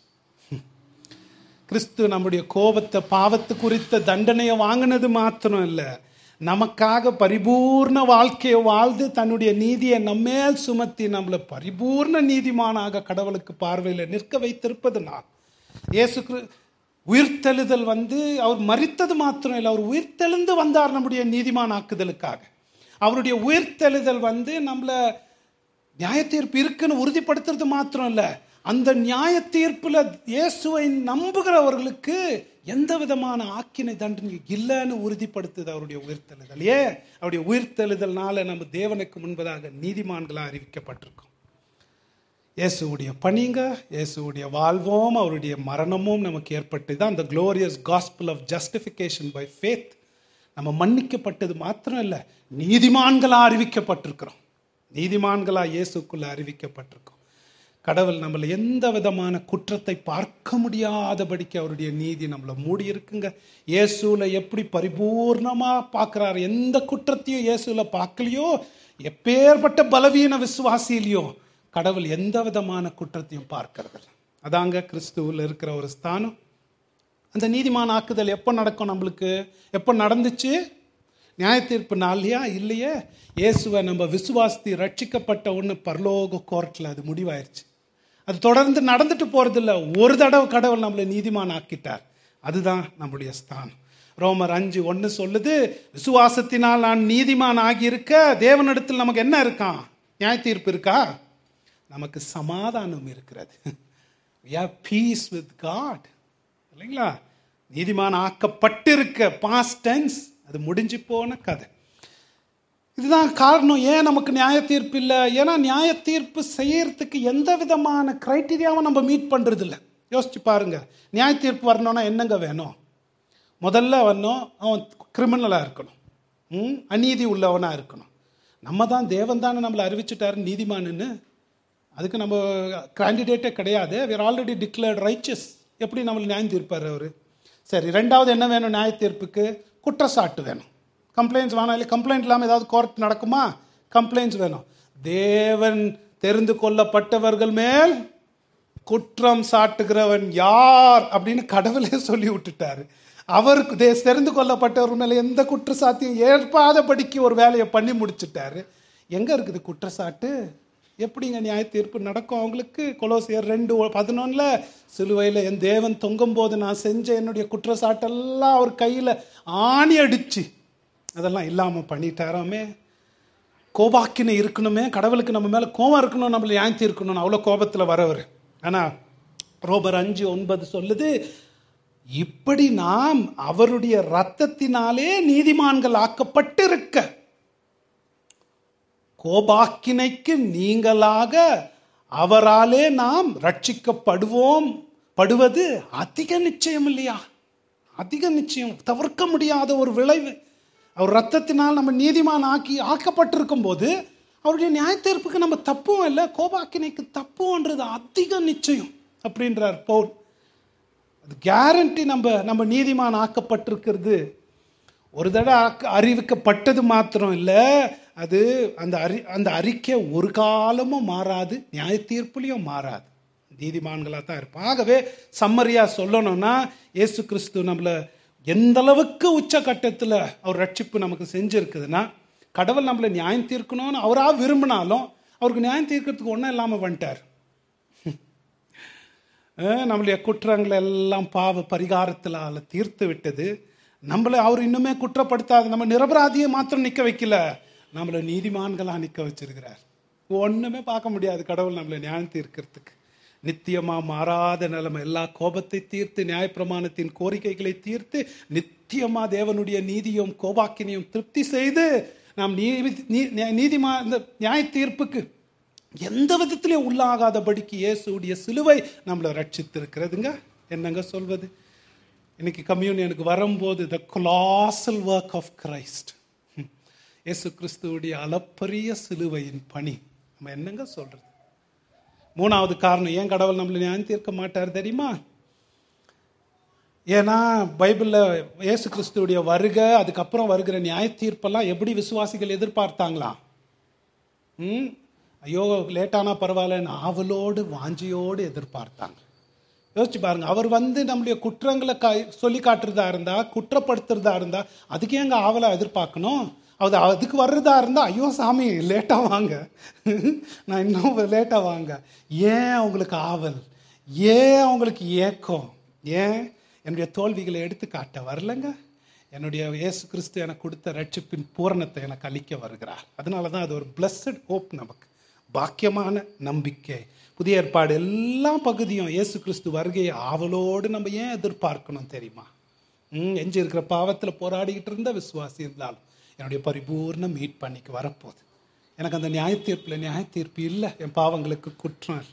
கிறிஸ்து நம்முடைய கோபத்தை பாவத்து குறித்த தண்டனையை வாங்கினது மாத்திரம் இல்லை நமக்காக பரிபூர்ண வாழ்க்கையை வாழ்ந்து தன்னுடைய நீதியை நம்மேல் சுமத்தி நம்மளை பரிபூர்ண நீதிமானாக கடவுளுக்கு பார்வையில் நிற்க வைத்திருப்பது நான் இயேசு கிரு உயிர்த்தெழுதல் வந்து அவர் மரித்தது மாத்திரம் இல்லை அவர் உயிர்த்தெழுந்து வந்தார் நம்முடைய நீதிமான் ஆக்குதலுக்காக அவருடைய உயிர்த்தெழுதல் வந்து நம்மளை நியாய தீர்ப்பு இருக்குன்னு உறுதிப்படுத்துறது மாத்திரம் இல்லை அந்த நியாய தீர்ப்புல இயேசுவை நம்புகிறவர்களுக்கு எந்த விதமான ஆக்கினை தண்டனை இல்லைன்னு உறுதிப்படுத்துது அவருடைய உயிர்த்தெழுதல் ஏன் அவருடைய உயிர்த்தெழுதல்னால நம்ம தேவனுக்கு முன்பதாக நீதிமான்களா அறிவிக்கப்பட்டிருக்கோம் இயேசுவுடைய பணிங்க இயேசுவுடைய வாழ்வும் அவருடைய மரணமும் நமக்கு ஏற்பட்டது தான் அந்த glorious gospel of justification by faith நம்ம மன்னிக்கப்பட்டது மாத்திரம் இல்லை நீதிமான்களா அறிவிக்கப்பட்டிருக்கிறோம் நீதிமான்களா இயேசுக்குள்ள அறிவிக்கப்பட்டிருக்கோம் கடவுள் நம்மளை எந்த விதமான குற்றத்தை பார்க்க முடியாதபடிக்கு அவருடைய நீதி நம்மளை மூடி இருக்குங்க இயேசுல எப்படி பரிபூர்ணமா பார்க்கிறாரு எந்த குற்றத்தையும் இயேசுல பார்க்கலையோ எப்பேற்பட்ட பலவீன விசுவாசியிலையோ கடவுள் எந்த விதமான குற்றத்தையும் பார்க்கறது இல்ல. அதாங்க கிறிஸ்துவில் இருக்கிற ஒரு ஸ்தானம் அந்த நீதிமான் ஆக்குதல் எப்போ நடக்கும் நம்மளுக்கு எப்போ நடந்துச்சு நியாய தீர்ப்பு நாள்லையா இல்லையே இயேசுவை நம்ம விசுவாசி ரட்சிக்கப்பட்ட ஒன்று பரலோக கோர்ட்டில் அது முடிவாயிருச்சு அது தொடர்ந்து நடந்துட்டு போறதில்ல ஒரு தடவை கடவுள் நம்மளை நீதிமான் ஆக்கிட்டார் அதுதான் நம்முடைய ஸ்தானம் ரோமர் அஞ்சு ஒன்று சொல்லுது விசுவாசத்தினால் நான் நீதிமான் ஆகியிருக்க தேவனிடத்தில் நமக்கு என்ன இருக்கான் நியாய தீர்ப்பு இருக்கா நமக்கு சமாதானம் இருக்கிறது we have peace with god இல்லைங்களா நீதிமான் ஆக்கப்பட்டிருக்க பாஸ்ட் டென்ஸ் அது முடிஞ்சு போன கதை இதுதான் காரணம் ஏன் நமக்கு நியாய தீர்ப்பு இல்லை ஏன்னா நியாய தீர்ப்பு செய்யறதுக்கு எந்த விதமான கிரைட்டீரியாவும் நம்ம மீட் பண்றது இல்லை யோசிச்சு பாருங்க நியாய தீர்ப்பு வரணும்னா என்னங்க வேணும் முதல்ல வரணும் அவன் கிரிமினலாக இருக்கணும் ம் அநீதி உள்ளவனாக இருக்கணும் நம்ம தான் தேவன் தானே நம்மளை அறிவிச்சுட்டாரு நீதிமானுன்னு அதுக்கு நம்ம கேண்டிடேட்டே கிடையாது வேர் ஆல்ரெடி டிக்ளேர்ட் ரைச்சஸ் எப்படி நம்மளை நியாயம் தீர்ப்பார் அவர் சரி ரெண்டாவது என்ன வேணும் நியாய தீர்ப்புக்கு குற்றச்சாட்டு வேணும் கம்ப்ளைண்ட்ஸ் வேணும் இல்லை கம்ப்ளைண்ட் இல்லாமல் ஏதாவது கோர்ட் நடக்குமா கம்ப்ளைண்ட்ஸ் வேணும் தேவன் தெரிந்து கொள்ளப்பட்டவர்கள் மேல் குற்றம் சாட்டுகிறவன் யார் அப்படின்னு கடவுளே சொல்லி விட்டுட்டாரு அவருக்கு தே தெரிந்து கொள்ளப்பட்டவர் மேல எந்த குற்றச்சாட்டையும் ஏற்பாதபடிக்கு ஒரு வேலையை பண்ணி முடிச்சிட்டாரு எங்க இருக்குது குற்றச்சாட்டு எப்படிங்க நியாய தீர்ப்பு நடக்கும் அவங்களுக்கு கொலோசியர் ரெண்டு பதினொன்னுல சிலுவையில் என் தேவன் தொங்கும் போது நான் செஞ்ச என்னுடைய குற்றச்சாட்டெல்லாம் அவர் கையில் ஆணி அடிச்சு அதெல்லாம் இல்லாமல் பண்ணிட்டாராமே கோபாக்கினை இருக்கணுமே கடவுளுக்கு நம்ம மேலே கோபம் இருக்கணும் நம்மளை நியாயம் தீர்க்கணும் அவ்வளோ கோபத்தில் வரவர் ஆனால் ரோபர் அஞ்சு ஒன்பது சொல்லுது இப்படி நாம் அவருடைய ரத்தத்தினாலே நீதிமான்கள் ஆக்கப்பட்டிருக்க கோபாக்கினைக்கு நீங்களாக அவராலே நாம் ரட்சிக்கப்படுவோம் படுவது அதிக நிச்சயம் இல்லையா அதிக நிச்சயம் தவிர்க்க முடியாத ஒரு விளைவு அவர் ரத்தத்தினால் நம்ம நீதிமான் ஆக்கி ஆக்கப்பட்டிருக்கும் போது அவருடைய நியாய தீர்ப்புக்கு நம்ம தப்பும் இல்லை கோபாக்கினைக்கு தப்புன்றது அதிக நிச்சயம் அப்படின்றார் பவுல் அது கேரண்டி நம்ம நம்ம நீதிமான் ஆக்கப்பட்டிருக்கிறது ஒரு தடவை ஆக்க- அறிவிக்கப்பட்டது மாத்திரம் இல்லை அது அந்த அறி அந்த அறிக்கை ஒரு காலமும் மாறாது நியாய தீர்ப்புலையும் மாறாது நீதிமான்களாக தான் இருப்போம் ஆகவே சம்மரியா சொல்லணும்னா இயேசு கிறிஸ்து நம்மளை எந்த அளவுக்கு உச்சகட்டத்தில் அவர் ரட்சிப்பு நமக்கு செஞ்சிருக்குதுன்னா கடவுள் நம்மளை நியாயம் தீர்க்கணும்னு அவராக விரும்பினாலும் அவருக்கு நியாயம் தீர்க்கறதுக்கு ஒன்றும் இல்லாமல் வந்துட்டார் அஹ் நம்மளுடைய குற்றங்களை எல்லாம் பாவ பரிகாரத்தினால தீர்த்து விட்டது நம்மளை அவர் இன்னுமே குற்றப்படுத்தாத நம்ம நிரபராதியை மாத்திரம் நிக்க வைக்கல நம்மளை நீதிமான்களா நிக்க வச்சிருக்கிறார் ஒண்ணுமே பார்க்க முடியாது கடவுள் நம்மளை நியாயம் தீர்க்கிறதுக்கு நித்தியமா மாறாத நிலைமை எல்லா கோபத்தை தீர்த்து நியாயப்பிரமாணத்தின் கோரிக்கைகளை தீர்த்து நித்தியமா தேவனுடைய நீதியும் கோபாக்கினையும் திருப்தி செய்து நாம் நீதி நீ- நீதிமா இந்த நியாய தீர்ப்புக்கு எந்த விதத்திலையும் உள்ளாகாதபடிக்கு இயேசுடைய சிலுவை நம்மளை ரட்சித்திருக்கிறதுங்க என்னங்க சொல்வது இன்னைக்கு கம்யூனியனுக்கு வரும்போது the colossal work of Christ இயேசு கிறிஸ்துவுடைய அளப்பரிய சிலுவையின் பணி நம்ம என்னங்க சொல்றது மூணாவது காரணம் ஏன் கடவுள் நம்மளை நியாயம் தீர்க்க மாட்டார் தெரியுமா ஏன்னா பைபிளில் இயேசு கிறிஸ்துவுடைய வருக அதுக்கப்புறம் வருகிற நியாய தீர்ப்பெல்லாம் எப்படி விசுவாசிகள் எதிர்பார்த்தாங்களாம் ம் ஐயோ லேட்டானா பரவாயில்லன்னு ஆவலோடு வாஞ்சியோடு எதிர்பார்த்தாங்க யோசிச்சு பாருங்க அவர் வந்து நம்முடைய குற்றங்களை கா சொல்லி காட்டுறதா இருந்தா குற்றப்படுத்துறதா இருந்தா அதுக்கு ஏங்க ஆவலா எதிர்பார்க்கணும் அது அதுக்கு வர்றதா இருந்தா ஐயோ சாமி லேட்டா வாங்க நான் இன்னும் லேட்டா வாங்க ஏன் அவங்களுக்கு ஆவல் ஏன் அவங்களுக்கு ஏக்கம் ஏன் என்னுடைய தோல்விகளை எடுத்து காட்ட வரலங்க என்னுடைய இயேசு கிறிஸ்து எனக்கு கொடுத்த ரட்சிப்பின் பூரணத்தை எனக்கு அளிக்க வருகிறார் அதனால தான் அது ஒரு பிளஸட் ஹோப் நமக்கு பாக்கியமான நம்பிக்கை புதிய ஏற்பாடு எல்லா பகுதியும் இயேசு கிறிஸ்து வருகையை ஆவலோடு நம்ம ஏன் எதிர்பார்க்கணும் தெரியுமா ம் எஞ்சி இருக்கிற பாவத்தில் போராடிக்கிட்டு இருந்த விசுவாசி இருந்தாலும் என்னுடைய பரிபூர்ண மீட் பண்ணிக்கு வரப்போகுது எனக்கு அந்த நியாய தீர்ப்பில் நியாய தீர்ப்பு இல்லை என் பாவங்களுக்கு குற்றம்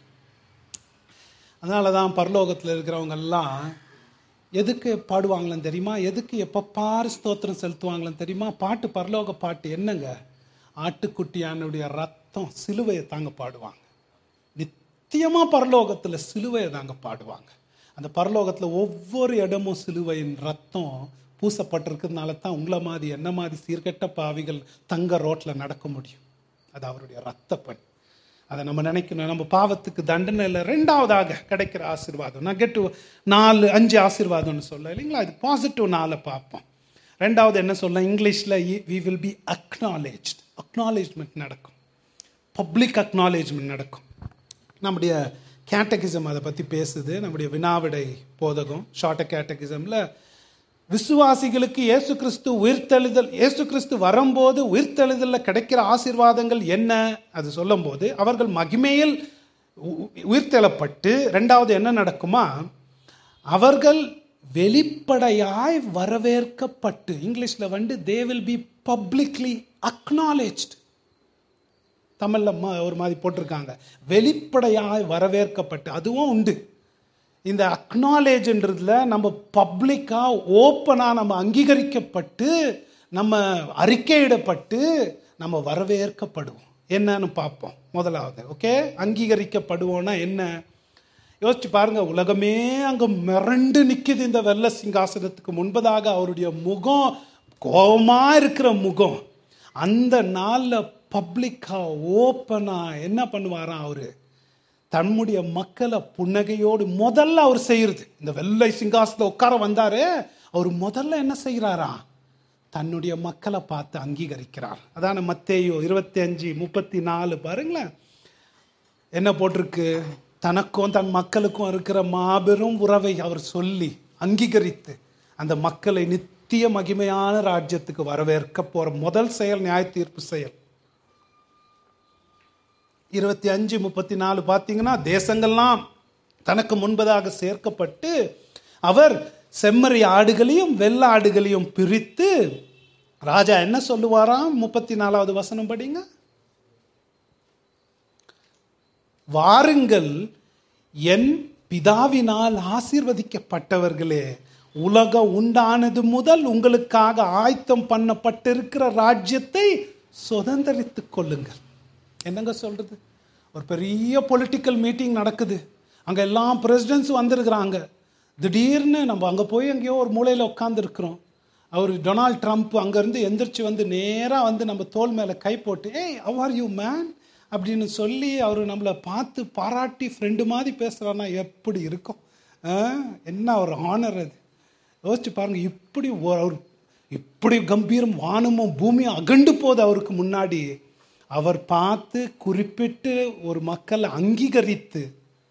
அதனால தான் பரலோகத்தில் இருக்கிறவங்க எல்லாம் எதுக்கு பாடுவாங்களான்னு தெரியுமா எதுக்கு எப்போ பாரு ஸ்தோத்திரம் செலுத்துவாங்களான்னு தெரியுமா பாட்டு பரலோக பாட்டு என்னங்க ஆட்டுக்குட்டியானுடைய ரத்தம் சிலுவையை தாங்க பாடுவாங்க நித்தியமா பரலோகத்தில் சிலுவையை தாங்க பாடுவாங்க அந்த பரலோகத்தில் ஒவ்வொரு இடமும் சிலுவையின் ரத்தம் பூசப்பட்டிருக்கிறதுனால தான் உங்களை மாதிரி என்ன மாதிரி சீர்கெட்ட பாவிகள் தங்க ரோட்டில் நடக்க முடியும் அது அவருடைய ரத்தப்பணி அதை நம்ம நினைக்கணும் நம்ம பாவத்துக்கு தண்டனை இல்லை ரெண்டாவதாக கிடைக்கிற ஆசீர்வாதம் நெகட்டிவ் நாலு அஞ்சு ஆசீர்வாதம்னு சொல்ல இல்லைங்களா இது பாசிட்டிவ் நாளை பார்ப்போம் ரெண்டாவது என்ன சொல்ல இங்கிலீஷில் we will be acknowledge acknowledgement நடக்கும் பப்ளிக் அக்னாலேஜ்மெண்ட் நடக்கும் நம்முடைய கேட்டகிசம் அதை பற்றி பேசுது நம்முடைய வினாவிடை போதகம் ஷார்ட்ட கேட்டகிசமில் விசுவாசிகளுக்கு இயேசு கிறிஸ்து உயிர்த்தெழுதல் இயேசு கிறிஸ்து வரும்போது உயிர்த்தெழுதலில் கிடைக்கிற ஆசீர்வாதங்கள் என்ன அது சொல்லும்போது அவர்கள் மகிமையில் உ- உயிர்த்தெழப்பட்டு ரெண்டாவது என்ன நடக்குமா அவர்கள் வெளிப்படையாய் வரவேற்கப்பட்டு இங்கிலீஷில் வந்து they will be publicly acknowledged தமிழில் ம- ஒரு மாதிரி போட்டிருக்காங்க வெளிப்படையாய் வரவேற்கப்பட்டு அதுவும் உண்டு இந்த அக்னாலேஜ்ன்றதுல நம்ம பப்ளிக்காக ஓப்பனாக நம்ம அங்கீகரிக்கப்பட்டு நம்ம அறிக்கையிடப்பட்டு நம்ம வரவேற்கப்படுவோம் என்னன்னு பார்ப்போம் முதலாவது ஓகே அங்கீகரிக்கப்படுவோம்னா என்ன யோசிச்சு பாருங்க உலகமே அங்க மிரண்டு நிக்குது இந்த வெள்ள சிங்காசனத்துக்கு முன்பதாக அவருடைய முகம் கோபமா இருக்கிற முகம் அந்த நாள்ல பப்ளிக்கா ஓப்பனா என்ன பண்ணுவாராம் அவரு தன்னுடைய மக்களை புன்னகையோடு முதல்ல அவர் செய்யறது இந்த வெள்ளை சிங்காசத்துல உட்கார வந்தாரு அவர் முதல்ல என்ன செய்கிறாரா தன்னுடைய மக்களை பார்த்து அங்கீகரிக்கிறார் அதான மத்தேயோ இருபத்தி அஞ்சு முப்பத்தி நாலு பாருங்களேன் என்ன போட்டிருக்கு தனக்கும் தன் மக்களுக்கும் இருக்கிற மாபெரும் உறவை அவர் சொல்லி அங்கீகரித்து அந்த மக்களை நித்திய மகிமையான ராஜ்யத்துக்கு வரவேற்க போற முதல் செயல் நியாய தீர்ப்பு செயல் இருபத்தி அஞ்சு முப்பத்தி நாலு பார்த்தீங்கன்னா தேசங்கள்லாம் தனக்கு முன்பதாக சேர்க்கப்பட்டு அவர் செம்மறி ஆடுகளையும் வெள்ள ஆடுகளையும் பிரித்து ராஜா என்ன சொல்லுவாராம் முப்பத்தி நாலாவது வசனம் படிங்க வாருங்கள் என் பிதாவினால் ஆசீர்வதிக்கப்பட்டவர்களே உலகம் உண்டானது முதல் உங்களுக்காக ஆயத்தம் பண்ணப்பட்டிருக்கிற ராஜ்யத்தை சுதந்திரித்துக் கொள்ளுங்கள் என்னங்க சொல்றது ஒரு பெரிய பொலிட்டிக்கல் மீட்டிங் நடக்குது அங்க எல்லாம் பிரசிடென்ட்ஸ் வந்திருக்கிறாங்க திடீர்னு நம்ம அங்க போய் எங்கேயோ ஒரு மூலையில உட்காந்துருக்குறோம் அவர் டொனால்ட் ட்ரம்ப் அங்கேருந்து எந்திரிச்சு வந்து நேராக வந்து நம்ம தோல் மேலே கை போட்டு ஏய் how are யூ மேன் அப்படின்னு சொல்லி அவர் நம்மளை பார்த்து பாராட்டி ஃப்ரெண்டு மாதிரி பேசுகிறான்னா எப்படி இருக்கும் ஆ? என்ன ஒரு ஆனர் அது யோசிச்சு பாருங்க இப்படி ஒரு- அவர் இப்படி கம்பீரம் வானமும் பூமியும் அகண்டு போகுது அவருக்கு முன்னாடி அவர் பார்த்து குறிப்பிட்டு ஒரு மக்களை அங்கீகரித்து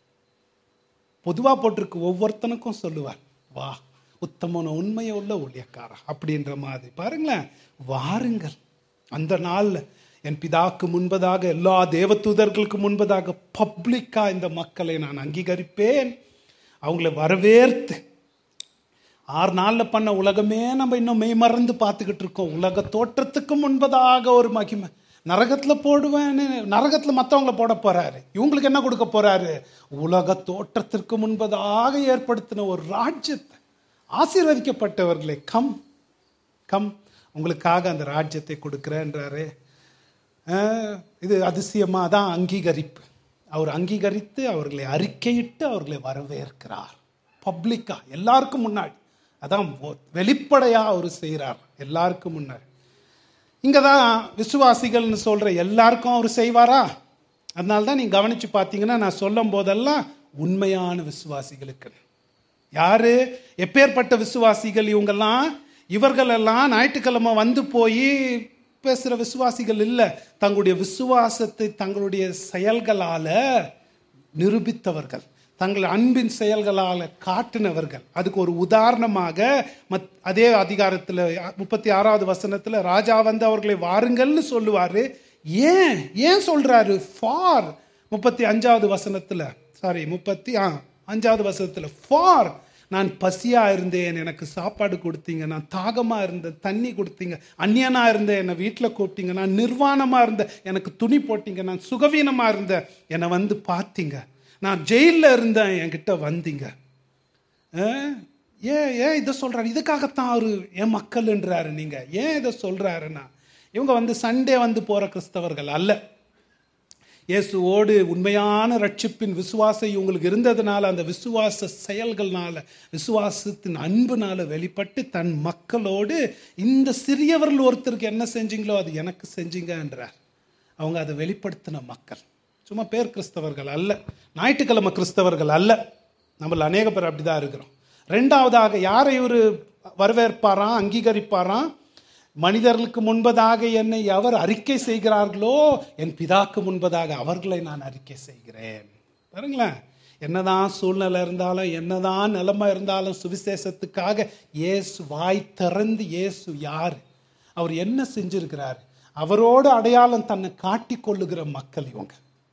பொதுவா போட்டிருக்கு ஒவ்வொருத்தனுக்கும் சொல்லுவார் வா உத்தமன உண்மையை உள்ள ஊழியக்காரா அப்படின்ற மாதிரி பாருங்களேன் வாருங்கள் அந்த நாள்ல என் பிதாக்கு முன்பதாக எல்லா தேவதூதர்களுக்கு முன்பதாக பப்ளிக்கா இந்த மக்களை நான் அங்கீகரிப்பேன் அவங்கள வரவேற்று ஆறு நாள்ல பண்ண உலகமே நம்ம இன்னும் மெய் மறந்து பார்த்துக்கிட்டு இருக்கோம் உலக தோற்றத்துக்கு முன்பதாக ஒரு மகிமை நரகத்துல போடுவேன்னு நரகத்துல மத்தவங்கள போட போறாரு இவங்களுக்கு என்ன கொடுக்க போறாரு உலக தோற்றத்திற்கு முன்பதாக ஏற்படுத்தின ஒரு ராஜ்யத்தை ஆசீர்வதிக்கப்பட்டவர்களே கம் கம் உங்களுக்காக அந்த ராஜ்யத்தை கொடுக்கிறேன்றாரு ஆஹ், இது அதிசயமா தான் அங்கீகரிப்பு அவர் அங்கீகரித்து அவர்களை அறிக்கையிட்டு அவர்களை வரவேற்கிறார் பப்ளிக்கா எல்லாருக்கும் முன்னாடி அதான் ஒ- வெளிப்படையா அவர் செய்கிறார் எல்லாருக்கும் முன்னாடி இங்க தான் விசுவாசிகள்னு சொல்ற எல்லாருக்கும் அவர் செய்வாரா அதனால தான் நீங்க கவனிச்சு பார்த்தீங்கன்னா நான் சொல்லும் போதெல்லாம் உண்மையான விசுவாசிகளுக்கு யாரு எப்பேற்பட்ட விசுவாசிகள் இவங்கெல்லாம் இவர்களெல்லாம் ஞாயிற்றுக்கிழமை வந்து போய் பேசுற விசுவாசிகள் இல்லை தங்களுடைய விசுவாசத்தை தங்களுடைய செயல்களால நிரூபித்தவர்கள் தங்கள் அன்பின் செயல்களால் காட்டினவர்கள் அதுக்கு ஒரு உதாரணமாக மத் அதே அதிகாரத்தில் முப்பத்தி ஆறாவது வசனத்தில் ராஜா வந்து அவர்களை வாருங்கள்னு சொல்லுவாரு ஏன் ஏன் சொல்றாரு ஃபார் முப்பத்தி அஞ்சாவது வசனத்துல சாரி முப்பத்தி ஆ அஞ்சாவது வசனத்துல ஃபார் நான் பசியா இருந்தேன் எனக்கு சாப்பாடு கொடுத்தீங்க நான் தாகமா இருந்தேன் தண்ணி கொடுத்தீங்க அந்நியனா இருந்தேன் என்னை வீட்டில் கூப்பிட்டீங்க நான் நிர்வாணமா இருந்தேன் எனக்கு துணி போட்டீங்க நான் சுகவீனமா இருந்தேன் என்னை வந்து பார்த்தீங்க நான் ஜெயிலில் இருந்தேன் என்கிட்ட வந்தீங்க அஹ், ஏன் ஏன் இதை சொல்றாரு இதுக்காகத்தான் அவரு என் மக்கள்ன்றாரு நீங்க ஏன் இதை சொல்றாருன்னா இவங்க வந்து சண்டே வந்து போற கிறிஸ்தவர்கள் அல்ல இயேசுவோடு உண்மையான ரட்சிப்பின் விசுவாசம் இவங்களுக்கு இருந்ததுனால அந்த விசுவாச செயல்கள்னால விசுவாசத்தின் அன்புனால வெளிப்பட்டு தன் மக்களோடு இந்த சிறியவர்கள் ஒருத்தருக்கு என்ன செஞ்சீங்களோ அது எனக்கு செஞ்சீங்கன்றார் அவங்க அதை வெளிப்படுத்தின மக்கள் சும்மா பேர் கிறிஸ்தவர்கள் அல்ல ஞாயிற்றுக்கிழமை கிறிஸ்தவர்கள் அல்ல நம்மள அநேக பேர் அப்படிதான் இருக்கிறோம் ரெண்டாவதாக யாரை இவர் வரவேற்பாராம் அங்கீகரிப்பாராம் மனிதர்களுக்கு முன்பதாக என்னை எவர் அறிக்கை செய்கிறார்களோ என் பிதாக்கு முன்பதாக அவர்களை நான் அறிக்கை செய்கிறேன் பாருங்களேன் என்னதான் சூழ்நிலை இருந்தாலும் என்னதான் நிலைமை இருந்தாலும் சுவிசேஷத்துக்காக இயேசு வாய் திறந்து இயேசு யார் அவர் என்ன செஞ்சிருக்கிறார் அவரோடு அடையாளம் தன்னை காட்டிக் கொள்ளுகிற மக்கள் இவங்க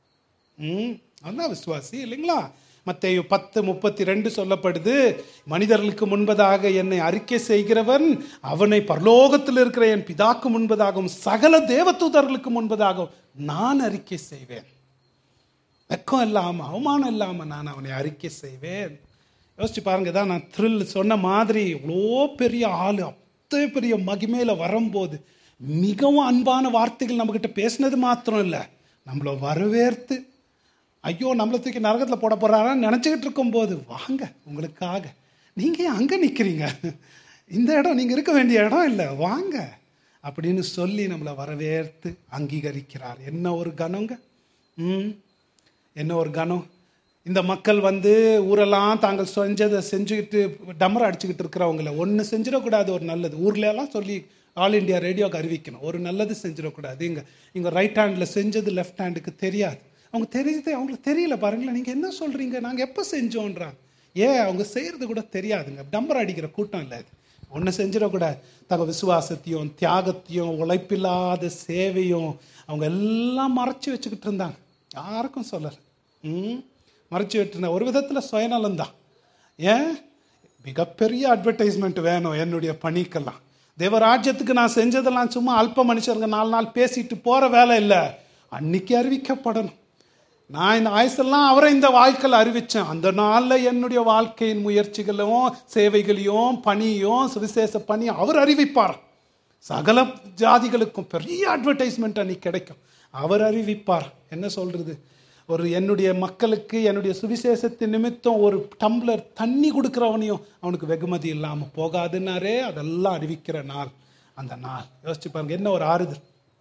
ம் அதான் விசுவாசி இல்லைங்களா மத்தேயு பத்து முப்பத்தி ரெண்டு சொல்லப்படுது மனிதர்களுக்கு முன்பதாக என்னை அறிக்கை செய்கிறவன் அவனை பரலோகத்தில் இருக்கிற என் பிதாக்கு முன்பதாகவும் சகல தேவதூதர்களுக்கு முன்பதாகவும் நான் அறிக்கை செய்வேன் வெக்கம் இல்லாம அவமானம் இல்லாம நான் அவனை அறிக்கை செய்வேன் யோசிச்சு பாருங்க தான் நான் த்ரில் சொன்ன மாதிரி இவ்வளோ பெரிய ஆளு அத்தனை பெரிய மகிமையில வரும்போது மிகவும் அன்பான வார்த்தைகள் நம்மகிட்ட பேசினது மாத்திரம் இல்லை நம்மள வரவேற்று ஐயோ நம்மளை தூக்கி நரகத்தில் போட போறாரான்னு நினச்சிக்கிட்டு இருக்கும்போது வாங்க உங்களுக்காக நீங்க ஏன் அங்கே நிற்கிறீங்க இந்த இடம் நீங்க இருக்க வேண்டிய இடம் இல்லை வாங்க அப்படின்னு சொல்லி நம்மளை வரவேற்று அங்கீகரிக்கிறார் என்ன ஒரு கனங்க ம் என்ன ஒரு கனம் இந்த மக்கள் வந்து ஊரெல்லாம் தாங்கள் செஞ்சதை செஞ்சுக்கிட்டு டமர் அடிச்சுக்கிட்டு இருக்கிறவங்கள ஒன்று செஞ்சிடக்கூடாது ஒரு நல்லது ஊர்ல எல்லாம் சொல்லி ஆல் இண்டியா ரேடியோக்கு அறிவிக்கணும் ஒரு நல்லது செஞ்சிடக்கூடாது இங்கே இங்கே ரைட் ஹேண்டில் செஞ்சது லெஃப்ட் ஹேண்டுக்கு தெரியாது அவங்க தெரியுது அவங்களுக்கு தெரியல பாருங்களேன் நீங்கள் என்ன சொல்கிறீங்க நாங்கள் எப்போ செஞ்சோன்றாங்க ஏன் அவங்க செய்கிறது கூட தெரியாதுங்க டம்பர் அடிக்கிற கூட்டம் இல்லை அது ஒன்று செஞ்சிடக்கூடாது தங்க விசுவாசத்தையும் தியாகத்தையும் உழைப்பில்லாத சேவையும் அவங்க எல்லாம் மறைச்சி வச்சுக்கிட்டு இருந்தாங்க யாருக்கும் சொல்லலை ம் மறைச்சி விட்டுருந்த ஒரு விதத்தில் சுயநலம் தான் ஏன் மிகப்பெரிய அட்வர்டைஸ்மெண்ட் வேணும் என்னுடைய பணிக்கெல்லாம் தேவராஜ்யத்துக்கு நான் செஞ்சதெல்லாம் சும்மா அல்ப மனுஷருங்க நாலு நாள் பேசிட்டு போகிற வேலை இல்லை அன்னைக்கு அறிவிக்கப்படணும் நான் இந்த ஆயுசெல்லாம் அவரை இந்த வாழ்க்கையில் அறிவித்தேன் அந்த நாளில் என்னுடைய வாழ்க்கையின் முயற்சிகளையும் சேவைகளையும் பணியும் சுவிசேஷ பணியும் அவர் அறிவிப்பார் சகல ஜாதிகளுக்கும் பெரிய அட்வர்டைஸ்மெண்ட் அன்னைக்கு கிடைக்கும் அவர் அறிவிப்பார் என்ன சொல்றது ஒரு என்னுடைய மக்களுக்கு என்னுடைய சுவிசேஷத்தின் நிமித்தம் ஒரு டம்ளர் தண்ணி கொடுக்குறவனையும் அவனுக்கு வெகுமதி இல்லாமல் போகாதுன்னாரே அதெல்லாம் அறிவிக்கிற நாள் அந்த நாள் யோசிச்சு பாருங்க என்ன ஒரு ஆறுதல்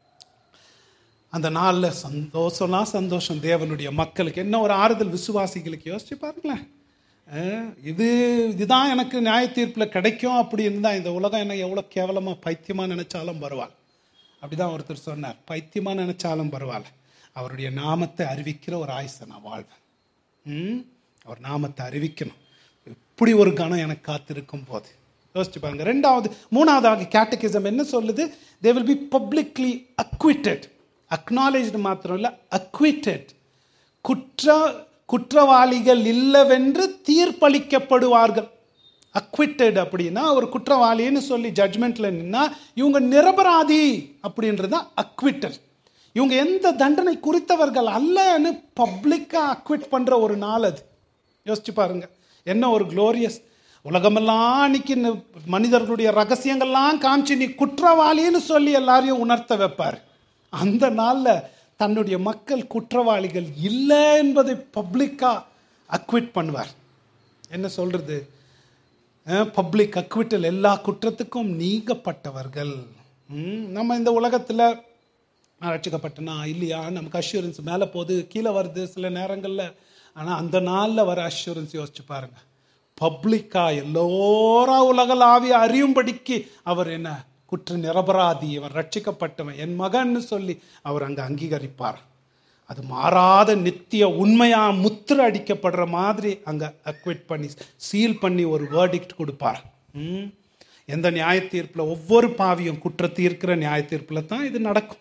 அந்த நாளில் சந்தோஷம்னா சந்தோஷம் தேவனுடைய மக்களுக்கு என்ன ஒரு ஆறுதல் விசுவாசிகளுக்கு யோசிச்சு பாருங்களேன் அஹ் இது இதுதான் எனக்கு நியாய தீர்ப்பில் கிடைக்கும் அப்படின்னு தான் இந்த உலகம் என்ன எவ்வளோ கேவலமாக பைத்தியமாக நினைச்சாலும் பரவாயில்ல அப்படிதான் ஒருத்தர் சொன்னார் பைத்தியமாக நினைச்சாலும் பரவாயில்ல அவருடைய நாமத்தை அறிவிக்கிற ஒரு ஆயுசை நான் வாழ்வேன் ம் அவர் நாமத்தை அறிவிக்கணும் இப்படி ஒரு கணம் எனக்கு காத்திருக்கும் போது யோசிச்சு பாருங்க ரெண்டாவது மூணாவதாக கேட்டகிசம் என்ன சொல்லுது they will be publicly acquitted acknowledged மாத்திரம் இல்லை அக்விட்டட் குற்ற குற்றவாளிகள் இல்லவென்று தீர்ப்பளிக்கப்படுவார்கள் அக்விட்டட் அப்படின்னா ஒரு குற்றவாளின்னு சொல்லி ஜட்மெண்ட்ல நின்னா இவங்க நிரபராதி அப்படின்றது அக்விட்டல் இவங்க எந்த தண்டனை குறித்தவர்கள் அல்லன்னு பப்ளிக்கா அக்விட் பண்ற ஒரு நாள் அது யோசிச்சு பாருங்க என்ன ஒரு குளோரியஸ் உலகமெல்லாம் அன்னைக்கு இந்த மனிதர்களுடைய ரகசியங்கள்லாம் காமிச்சு நீ குற்றவாளின்னு சொல்லி எல்லாரையும் உணர்த்த வைப்பார் அந்த நாள்ல தன்னுடைய மக்கள் குற்றவாளிகள் இல்லை என்பதை பப்ளிக்கா அக்விட் பண்ணுவார் என்ன சொல்றது பப்ளிக் அக்விட்டல் எல்லா குற்றத்துக்கும் நீங்கப்பட்டவர்கள் ம், நம்ம இந்த உலகத்தில் ரட்சிக்கப்பட்டனா இல்லையா நமக்கு அஷூரன்ஸ் மேலே போகுது கீழே வருது சில நேரங்களில் ஆனால் அந்த நாளில் வர அஷூரன்ஸ் யோசிச்சு பாருங்க பப்ளிக்கா எல்லோரா உலகளாவிய அறியும்படிக்கு அவர் என்ன குற்ற நிரபராதி அவர் ரட்சிக்கப்பட்டவன் என் மகன்னு சொல்லி அவர் அங்கே அங்கீகரிப்பார் அது மாறாத நித்திய உண்மையா முத்திர அடிக்கப்படுற மாதிரி அங்க அக்விட் பண்ணி சீல் பண்ணி ஒரு வேர்டிக்ட் கொடுப்பார் ம். எந்த நியாய தீர்ப்புல ஒவ்வொரு பாவியும் குற்ற தீர்க்கிற நியாய தீர்ப்புல தான் இது நடக்கும்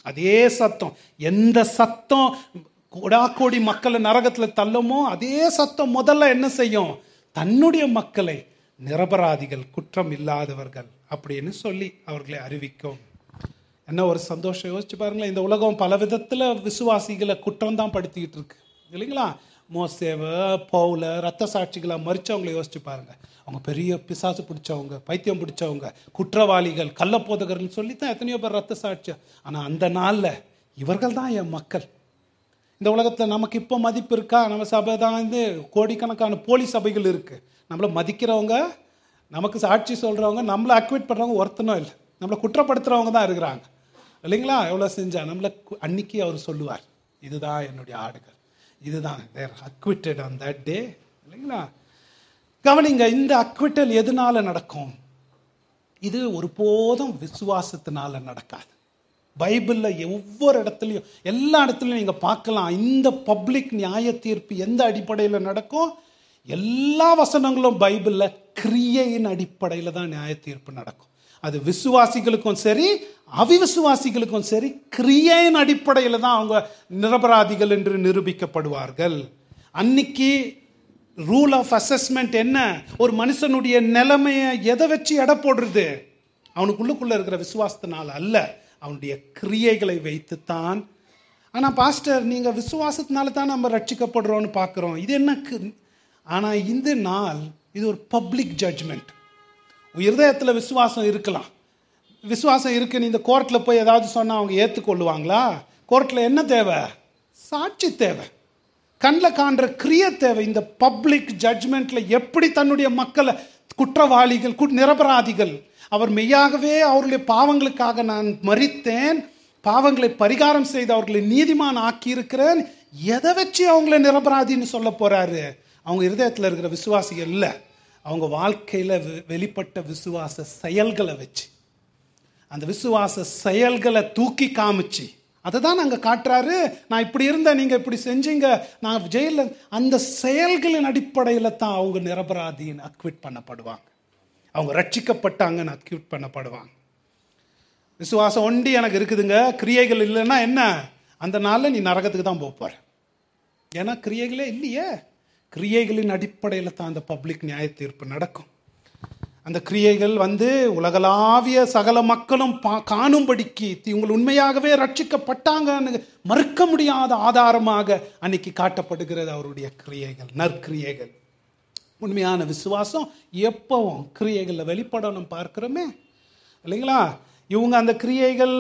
அதே சத்தம் எந்த சத்தம் கொடாக்கோடி மக்களை நரகத்துல தள்ளுமோ அதே சத்தம் முதல்ல என்ன செய்யும் தன்னுடைய மக்களை நிரபராதிகள் குற்றம் இல்லாதவர்கள் அப்படின்னு சொல்லி அவர்களை அறிவிக்கும் என்ன ஒரு சந்தோஷம் யோசிச்சு பாருங்களேன் இந்த உலகம் பல விதத்துல விசுவாசிகளை குற்றம் தான் படுத்திக்கிட்டு இருக்கு இல்லைங்களா மோசேவ பவுல ரத்த சாட்சிகளை மறிச்சவங்களை யோசிச்சு பாருங்க அவங்க பெரிய பிசாசு பிடிச்சவங்க பைத்தியம் பிடிச்சவங்க குற்றவாளிகள் கள்ளப்போதகர்கள் சொல்லி தான் எத்தனையோ பேர் ரத்த சாட்சி ஆனா அந்த நாள்ல இவர்கள் தான் என் மக்கள் இந்த உலகத்தில் நமக்கு இப்போ மதிப்பு இருக்கா நம்ம சபை தான் வந்து கோடிக்கணக்கான போலி சபைகள் இருக்கு நம்மளை மதிக்கிறவங்க நமக்கு சாட்சி சொல்றவங்க நம்மளை அக்விட் பண்றவங்க ஒருத்தனும் இல்லை நம்மளை குற்றப்படுத்துறவங்க தான் இருக்கிறாங்க இல்லைங்களா எவ்வளோ செஞ்சா நம்மளை கு- அன்னைக்கு அவர் சொல்லுவார் இதுதான் என்னுடைய ஆடுகள் இதுதான் தேர் அக்விட்டட் ஆன் தட் டே இல்லைங்களா கவனிங்க இந்த அக்விட்டல் எதனால நடக்கும் இது ஒருபோதும் விசுவாசத்தினால நடக்காது பைபிள்ல ஒவ்வொரு இடத்துலையும் எல்லா இடத்துலையும் நீங்க பார்க்கலாம் இந்த பப்ளிக் நியாய தீர்ப்பு எந்த அடிப்படையில் நடக்கும் எல்லா வசனங்களும் பைபிள்ல கிரியையின் அடிப்படையில் தான் நியாய தீர்ப்பு நடக்கும் அது விசுவாசிகளுக்கும் சரி அவிவிசுவாசிகளுக்கும் சரி கிரியையின் அடிப்படையில் தான் அவங்க நிரபராதிகள் என்று நிரூபிக்கப்படுவார்கள் அன்னைக்கு ரூல் ஆஃப் அசஸ்மெண்ட் என்ன ஒரு மனுஷனுடைய நிலைமையை எதை வச்சு எடை போடுறது அவனுக்குள்ளுக்குள்ள இருக்கிற விசுவாசத்தினால அல்ல அவனுடைய கிரியைகளை வைத்துத்தான் ஆனா பாஸ்டர் நீங்க விசுவாசத்தினால தான் நம்ம ரட்சிக்கப்படுறோம்னு பார்க்குறோம் இது என்ன கு- ஆனா இந்த நாள் இது ஒரு பப்ளிக் ஜட்ஜ்மெண்ட் இருதயத்துல விசுவாசம் இருக்கலாம் விசுவாசம் இருக்குன்னு இந்த கோர்ட்ல போய் ஏதாவது சொன்னா அவங்க ஏத்துக்கொள்ளுவாங்களா கோர்ட்ல என்ன தேவை சாட்சி தேவை கண்ணில் காண்ற கிரிய தேவை இந்த பப்ளிக் ஜட்ஜ்மெண்ட்ல எப்படி தன்னுடைய மக்களை குற்றவாளிகள் கு- நிரபராதிகள் அவர் மெய்யாகவே அவருடைய பாவங்களுக்காக நான் மறித்தேன் பாவங்களை பரிகாரம் செய்து அவர்களை நீதிமான் ஆக்கி இருக்கிறேன் எதை வச்சு அவங்கள நிரபராதின்னு சொல்ல போறாரு அவங்க இருதயத்தில் இருக்கிற விசுவாசிகள் இல்லை அவங்க வாழ்க்கையில வெ- வெளிப்பட்ட விசுவாச செயல்களை வச்சு அந்த விசுவாச செயல்களை தூக்கி காமிச்சு அதை தான் நாங்கள் காட்டுறாரு நான் இப்படி இருந்தேன் நீங்கள் இப்படி செஞ்சீங்க நான் ஜெயிலில் அந்த செயல்களின் அடிப்படையில் தான் அவங்க நிரபராதின்னு அக்விட் பண்ணப்படுவாங்க அவங்க ரட்சிக்கப்பட்டாங்கன்னு அக்விட் பண்ணப்படுவாங்க விசுவாசம் ஒண்டி எனக்கு இருக்குதுங்க கிரியைகள் இல்லைன்னா என்ன அந்த நாளில் நீ நரகத்துக்கு தான் போக போற ஏன்னா கிரியைகளே இல்லையே கிரியைகளின் அடிப்படையில் தான் அந்த பப்ளிக் நியாய தீர்ப்பு நடக்கும் அந்த கிரியைகள் வந்து உலகளாவிய சகல மக்களும் பா- காணும்படிக்கு தி- இவங்க உண்மையாகவே ரட்சிக்கப்பட்டாங்கன்னு மறுக்க முடியாத ஆதாரமாக அன்னைக்கு காட்டப்படுகிறது அவருடைய கிரியைகள் நற்கிரியைகள் உண்மையான விசுவாசம் எப்பவும் கிரியைகளில் வெளிப்படணும் பார்க்கிறோமே இல்லைங்களா இவங்க அந்த கிரியைகள்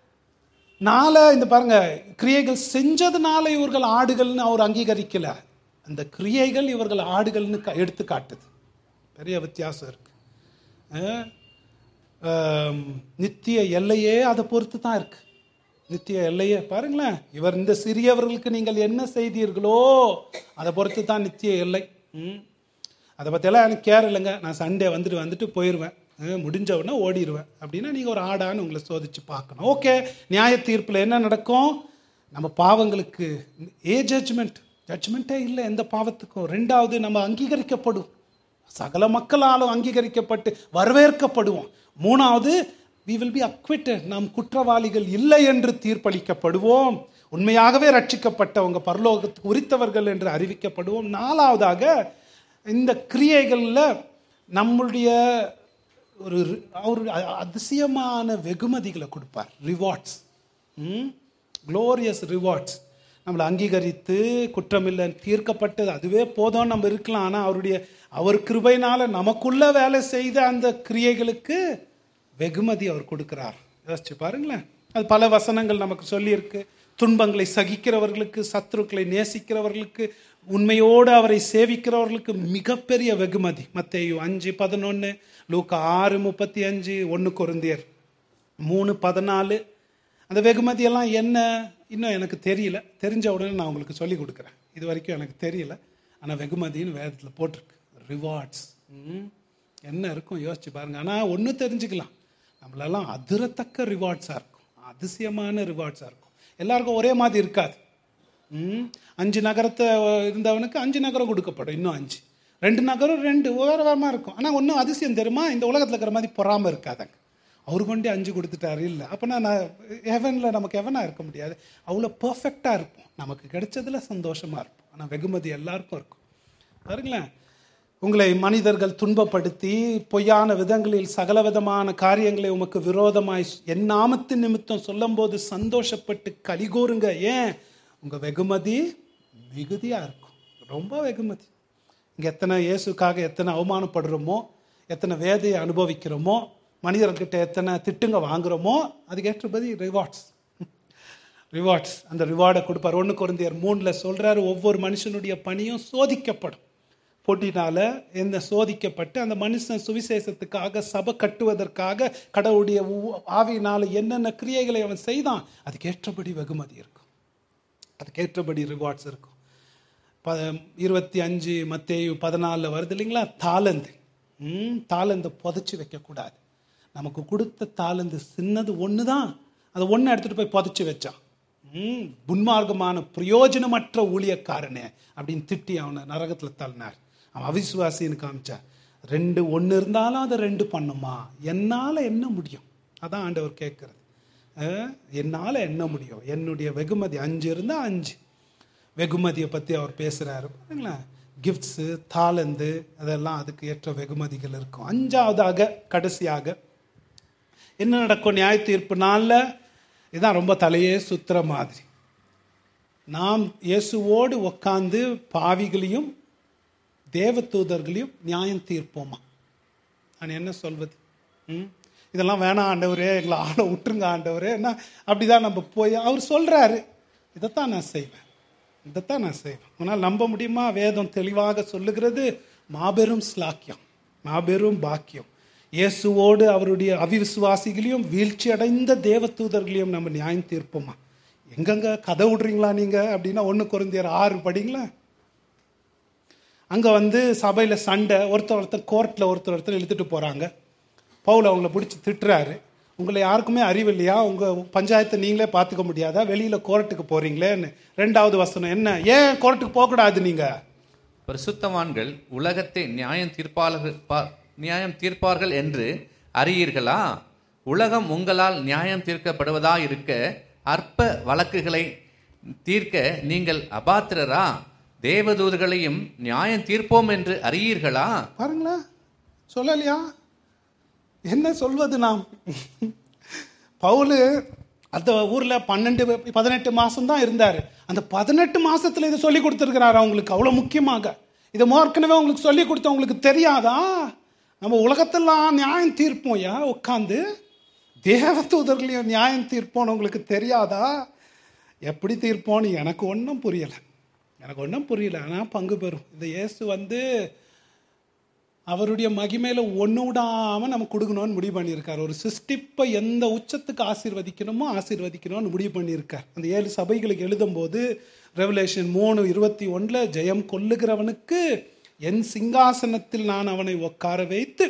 நாள இந்த பாருங்க கிரியைகள் செஞ்சதுனால இவர்கள் ஆடுகள்னு அவர் அங்கீகரிக்கல அந்த கிரியைகள் இவர்கள் ஆடுகள்னு க- எடுத்து காட்டுது பெரிய வித்தியாசம் இருக்கு அஹ், ஆம், நித்திய எல்லையே அதை பொறுத்து தான் இருக்கு நித்திய எல்லையே பாருங்களேன் இவர் இந்த சிறியவர்களுக்கு நீங்கள் என்ன செய்தீர்களோ அதை பொறுத்து தான் நித்திய எல்லை ம். அதை பற்றியெல்லாம் எனக்கு கேர் இல்லைங்க நான் சண்டே வந்துட்டு வந்துட்டு போயிடுவேன் அஹ், முடிஞ்ச உடனே ஓடிடுவேன் அப்படின்னா நீங்கள் ஒரு ஆடான்னு உங்களை சோதிச்சு பார்க்கணும் ஓகே நியாய தீர்ப்பில் என்ன நடக்கும் நம்ம பாவங்களுக்கு ஏ ஜட்ஜ்மெண்ட் ஜட்ஜ்மெண்ட்டே இல்லை எந்த பாவத்துக்கும் ரெண்டாவது நம்ம அங்கீகரிக்கப்படும் சகல மக்களாலும் அங்கீகரிக்கப்பட்டு வரவேற்கப்படுவோம் மூணாவது we will be acquitted நாம் குற்றவாளிகள் இல்லை என்று தீர்ப்பளிக்கப்படுவோம் உண்மையாகவே ரட்சிக்கப்பட்டவங்க பரலோகத்துக்கு உரித்தவர்கள் என்று அறிவிக்கப்படுவோம் நாலாவதாக இந்த கிரியைகளில் நம்முடைய ஒரு அவர் அதிசயமான வெகுமதிகளை கொடுப்பார் ரிவார்ட்ஸ் க்ளோரியஸ் ரிவார்ட்ஸ் நம்மளை அங்கீகரித்து குற்றமில்லை தீர்க்கப்பட்டது அதுவே போதும் நம்ம இருக்கலாம் ஆனால் அவருடைய அவர் கிருபையினால நமக்குள்ள வேலை செய்த அந்த கிரியைகளுக்கு வெகுமதி அவர் கொடுக்கிறார் யோசிச்சு பாருங்களேன் அது பல வசனங்கள் நமக்கு சொல்லியிருக்கு துன்பங்களை சகிக்கிறவர்களுக்கு சத்துருக்களை நேசிக்கிறவர்களுக்கு உண்மையோடு அவரை சேவிக்கிறவர்களுக்கு மிகப்பெரிய வெகுமதி மத்தேயு அஞ்சு பதினொன்று லூக்கா ஆறு முப்பத்தி அஞ்சு ஒன்று கொருந்தியர் மூணு பதினாலு அந்த வெகுமதியெல்லாம் என்ன இன்னும் எனக்கு தெரியல தெரிஞ்ச உடனே நான் உங்களுக்கு சொல்லி கொடுக்குறேன் இது வரைக்கும் எனக்கு தெரியல ஆனால் வெகுமதின்னு வேதத்தில் போட்டிருக்கு ரிவார்ட்ஸ் என்ன இருக்கும் யோசிச்சு பாருங்க ஆனால் ஒன்று தெரிஞ்சுக்கலாம் நம்மளெல்லாம் அதிரத்தக்க ரிவார்ட்ஸாக இருக்கும் அதிசயமான ரிவார்ட்ஸாக இருக்கும் எல்லாருக்கும் ஒரே மாதிரி இருக்காது ம் அஞ்சு நகரத்தை இருந்தவனுக்கு அஞ்சு நகரம் கொடுக்கப்படும் இன்னும் அஞ்சு ரெண்டு நகரம் ரெண்டு வேறு வேறமாக இருக்கும் ஆனால் ஒன்றும் அதிசயம் தெரியுமா இந்த உலகத்தில் இருக்கிற மாதிரி பொறாமல் இருக்காதாங்க அவர் கொண்டே அஞ்சு கொடுத்துட்டாரு இல்லை அப்போனா நான் ஹெவனில் நமக்கு ஹெவனாக இருக்க முடியாது அவ்வளோ பர்ஃபெக்டாக இருப்போம் நமக்கு கிடைச்சதுல சந்தோஷமாக இருப்போம் ஆனால் வெகுமதி எல்லாருக்கும் இருக்கும் பாருங்களேன் உங்களை மனிதர்கள் துன்பப்படுத்தி பொய்யான விதங்களில் சகலவிதமான காரியங்களை உமக்கு விரோதமாய் என் நாமத்தின் நிமித்தம் சொல்லும்போது சந்தோஷப்பட்டு கலிகூறுங்க ஏன் உங்கள் வெகுமதி மிகுதியாக இருக்கும் ரொம்ப வெகுமதி இங்கே எத்தனை இயேசுக்காக எத்தனை அவமானப்படுறோமோ எத்தனை வேதையை அனுபவிக்கிறோமோ மனிதர்கிட்ட எத்தனை திட்டுங்க வாங்குறோமோ அதுக்கேற்றபடி ரிவார்ட்ஸ் ரிவார்ட்ஸ் அந்த ரிவார்டை கொடுப்பார் ஒன்று குழந்தையர் மூணில் சொல்கிறாரு ஒவ்வொரு மனுஷனுடைய பணியும் சோதிக்கப்படும் போட்டினால என்ன சோதிக்கப்பட்டு அந்த மனுஷன் சுவிசேஷத்துக்காக சபை கட்டுவதற்காக கடவுளுடைய உ- ஆவியினால என்னென்ன கிரியைகளை அவன் செய்தான் அதுக்கேற்றபடி வெகுமதி இருக்கும் அதுக்கேற்றபடி ரிவார்ட்ஸ் இருக்கும் ப இருபத்தி அஞ்சு மத்தேயு பதினாலில் வருது இல்லைங்களா தாளந்து ம் தாளந்தை புதைச்சி வைக்கக்கூடாது நமக்கு கொடுத்த தாளந்து சின்னது ஒன்று தான் அதை ஒன்று எடுத்துகிட்டு போய் புதைச்சி வச்சான் ம் புன்மார்க்கமான பிரயோஜனமற்ற ஊழியக்காரனே அப்படின்னு திட்டி அவனை நரகத்தில் தள்ளினார் அவன் அவிசுவாசின்னு காமிச்சான் ரெண்டு ஒன்று இருந்தாலும் அதை ரெண்டு பண்ணுமா என்னால் என்ன முடியும் அதான் ஆண்டவர் கேட்குறது என்னால் என்ன முடியும் என்னுடைய வெகுமதி அஞ்சு இருந்தால் அஞ்சு வெகுமதியை பற்றி அவர் பேசுகிறாரு பாருங்களேன் கிஃப்ட்ஸு தாளந்து அதெல்லாம் அதுக்கு ஏற்ற வெகுமதிகள் இருக்கும் அஞ்சாவதாக கடைசியாக என்ன நடக்கும் நியாய தீர்ப்பு நாளில் இதுதான் ரொம்ப தலையே சுத்துற மாதிரி நாம் இயேசுவோடு உக்காந்து பாவிகளையும் தேவதூதர்களையும் நியாயம் தீர்ப்போமா நான் என்ன சொல்வது ம் இதெல்லாம் வேணாம் ஆண்டவரே எங்களை ஆள விட்டுருங்க ஆண்டவரே என்ன அப்படிதான் நம்ம போய் அவர் சொல்றாரு இதைத்தான் நான் செய்வேன் இதைத்தான் நான் செய்வேன் உன்னால் நம்ப முடியுமா வேதம் தெளிவாக சொல்லுகிறது மாபெரும் ஸ்லாக்கியம் மாபெரும் பாக்கியம் இயேசுவோடு அவருடைய அவிவிசுவாசிகளையும் வீழ்ச்சி அடைந்த தேவதூதர்களையும் நம்ம நியாயம் தீர்ப்போமா எங்கெங்க கதை விடுறீங்களா நீங்க அப்படின்னா ஒன்று குறைந்தியர் ஆறு படிங்களா அங்கே வந்து சபையில் சண்டை ஒருத்தர் ஒருத்தர் கோர்ட்டில் ஒருத்தர் ஒருத்தர் இழுத்துட்டு போகிறாங்க பவுல் அவங்கள பிடிச்சி திட்டுறாரு உங்களை யாருக்குமே அறிவு இல்லையா உங்கள் பஞ்சாயத்தை நீங்களே பார்த்துக்க முடியாதா வெளியில் கோர்ட்டுக்கு போகிறீங்களேன்னு ரெண்டாவது வசனம் என்ன ஏன் கோர்ட்டுக்கு போகக்கூடாது நீங்கள்
பரிசுத்தவான்கள் உலகத்தை நியாயம் தீர்ப்பாளர்கள் பா- நியாயம் தீர்ப்பார்கள் என்று அறியீர்களா உலகம் உங்களால் நியாயம் தீர்க்கப்படுவதா இருக்க அற்ப வழக்குகளை தீர்க்க நீங்கள் அபாத்திரரா தேவதூதர்களையும் நியாயம் தீர்ப்போம் என்று அறியீர்களா
பாருங்களேன் சொல்லலையா என்ன சொல்வது நாம் பவுலு அந்த ஊரில் பன்னெண்டு பதினெட்டு மாதம் தான் இருந்தார் அந்த பதினெட்டு மாசத்துல இதை சொல்லி கொடுத்துருக்கிறாரு அவங்களுக்கு அவ்வளோ முக்கியமாக இதை ஏற்கனவே உங்களுக்கு சொல்லி கொடுத்த உங்களுக்கு தெரியாதா நம்ம உலகத்தெல்லாம் நியாயம் தீர்ப்போம் யா உட்காந்து தேவதூதர்களையும் நியாயம் தீர்ப்போம்னு உங்களுக்கு தெரியாதா எப்படி தீர்ப்போன்னு எனக்கு ஒன்றும் புரியலை எனக்கு ஒன்றும் புரியல ஆனால் பங்கு பெறும் இந்த இயேசு வந்து அவருடைய மகிமையில ஒன்று விடாம நம்ம கொடுக்கணும்னு முடிவு பண்ணியிருக்கார் ஒரு சிருஷ்டிப்பை எந்த உச்சத்துக்கு ஆசீர்வதிக்கணுமோ ஆசீர்வதிக்கணும்னு முடிவு பண்ணியிருக்கார் அந்த ஏழு சபைகளுக்கு எழுதும்போது ரெவலேஷன் மூணு இருபத்தி ஒன்றில் ஜெயம் கொல்லுகிறவனுக்கு என் சிங்காசனத்தில் நான் அவனை உட்கார வைத்து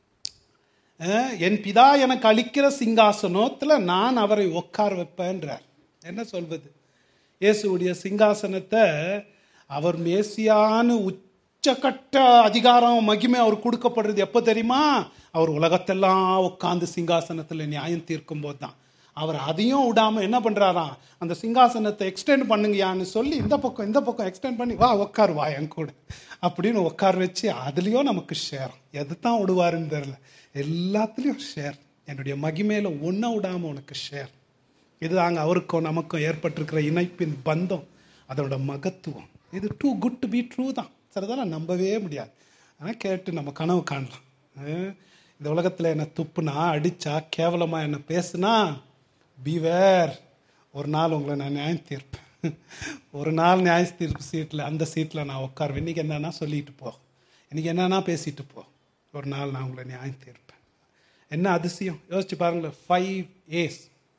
அஹ், என் பிதா எனக்கு அளிக்கிற சிங்காசனத்தில் நான் அவரை உட்கார வைப்பேன்றார் என்ன சொல்வது இயேசுவுடைய சிங்காசனத்தை அவர் மேசியான்னு உச்சக்கட்ட அதிகாரம் மகிமை அவர் கொடுக்கப்படுறது எப்போ தெரியுமா அவர் உலகத்தெல்லாம் உட்காந்து சிங்காசனத்தில் நியாயம் தீர்க்கும் போது தான் அவர் அதையும் விடாம என்ன பண்றாராம் அந்த சிங்காசனத்தை எக்ஸ்டெண்ட் பண்ணுங்கயான்னு சொல்லி இந்த பக்கம் இந்த பக்கம் எக்ஸ்டெண்ட் பண்ணி வா உட்கார் வா என் கூட அப்படின்னு உட்கார வச்சு அதுலேயும் நமக்கு ஷேர் எது தான் விடுவாருன்னு தெரியல எல்லாத்துலேயும் ஷேர் என்னுடைய மகிமையில ஒன்றை விடாம உனக்கு ஷேர் இதுதாங்க அவருக்கும் நமக்கும் ஏற்பட்டிருக்கிற இணைப்பின் பந்தம் அதோட மகத்துவம் இது too good to be true தான் சிலதெல்லாம் நம்பவே முடியாது ஆனால் கேட்டு நம்ம கனவு காணலாம் அஹ் இந்த உலகத்தில் என்ன துப்புனா அடிச்சா கேவலமா என்ன பேசுனா பிவேர் ஒரு நாள் உங்களை நான் நியாயம் தீர்ப்பேன் ஒரு நாள் நியாய தீர்ப்பு சீட்டில் அந்த சீட்டில் நான் உட்காருவேன் இன்னைக்கு என்னன்னா சொல்லிட்டு போ இன்னைக்கு என்னன்னா பேசிட்டு போ ஒரு நாள் நான் உங்களை நியாயம் தீர்ப்பேன் என்ன அதிசயம் யோசிச்சு பாருங்களேன் ஃபைவ் ஏஸ்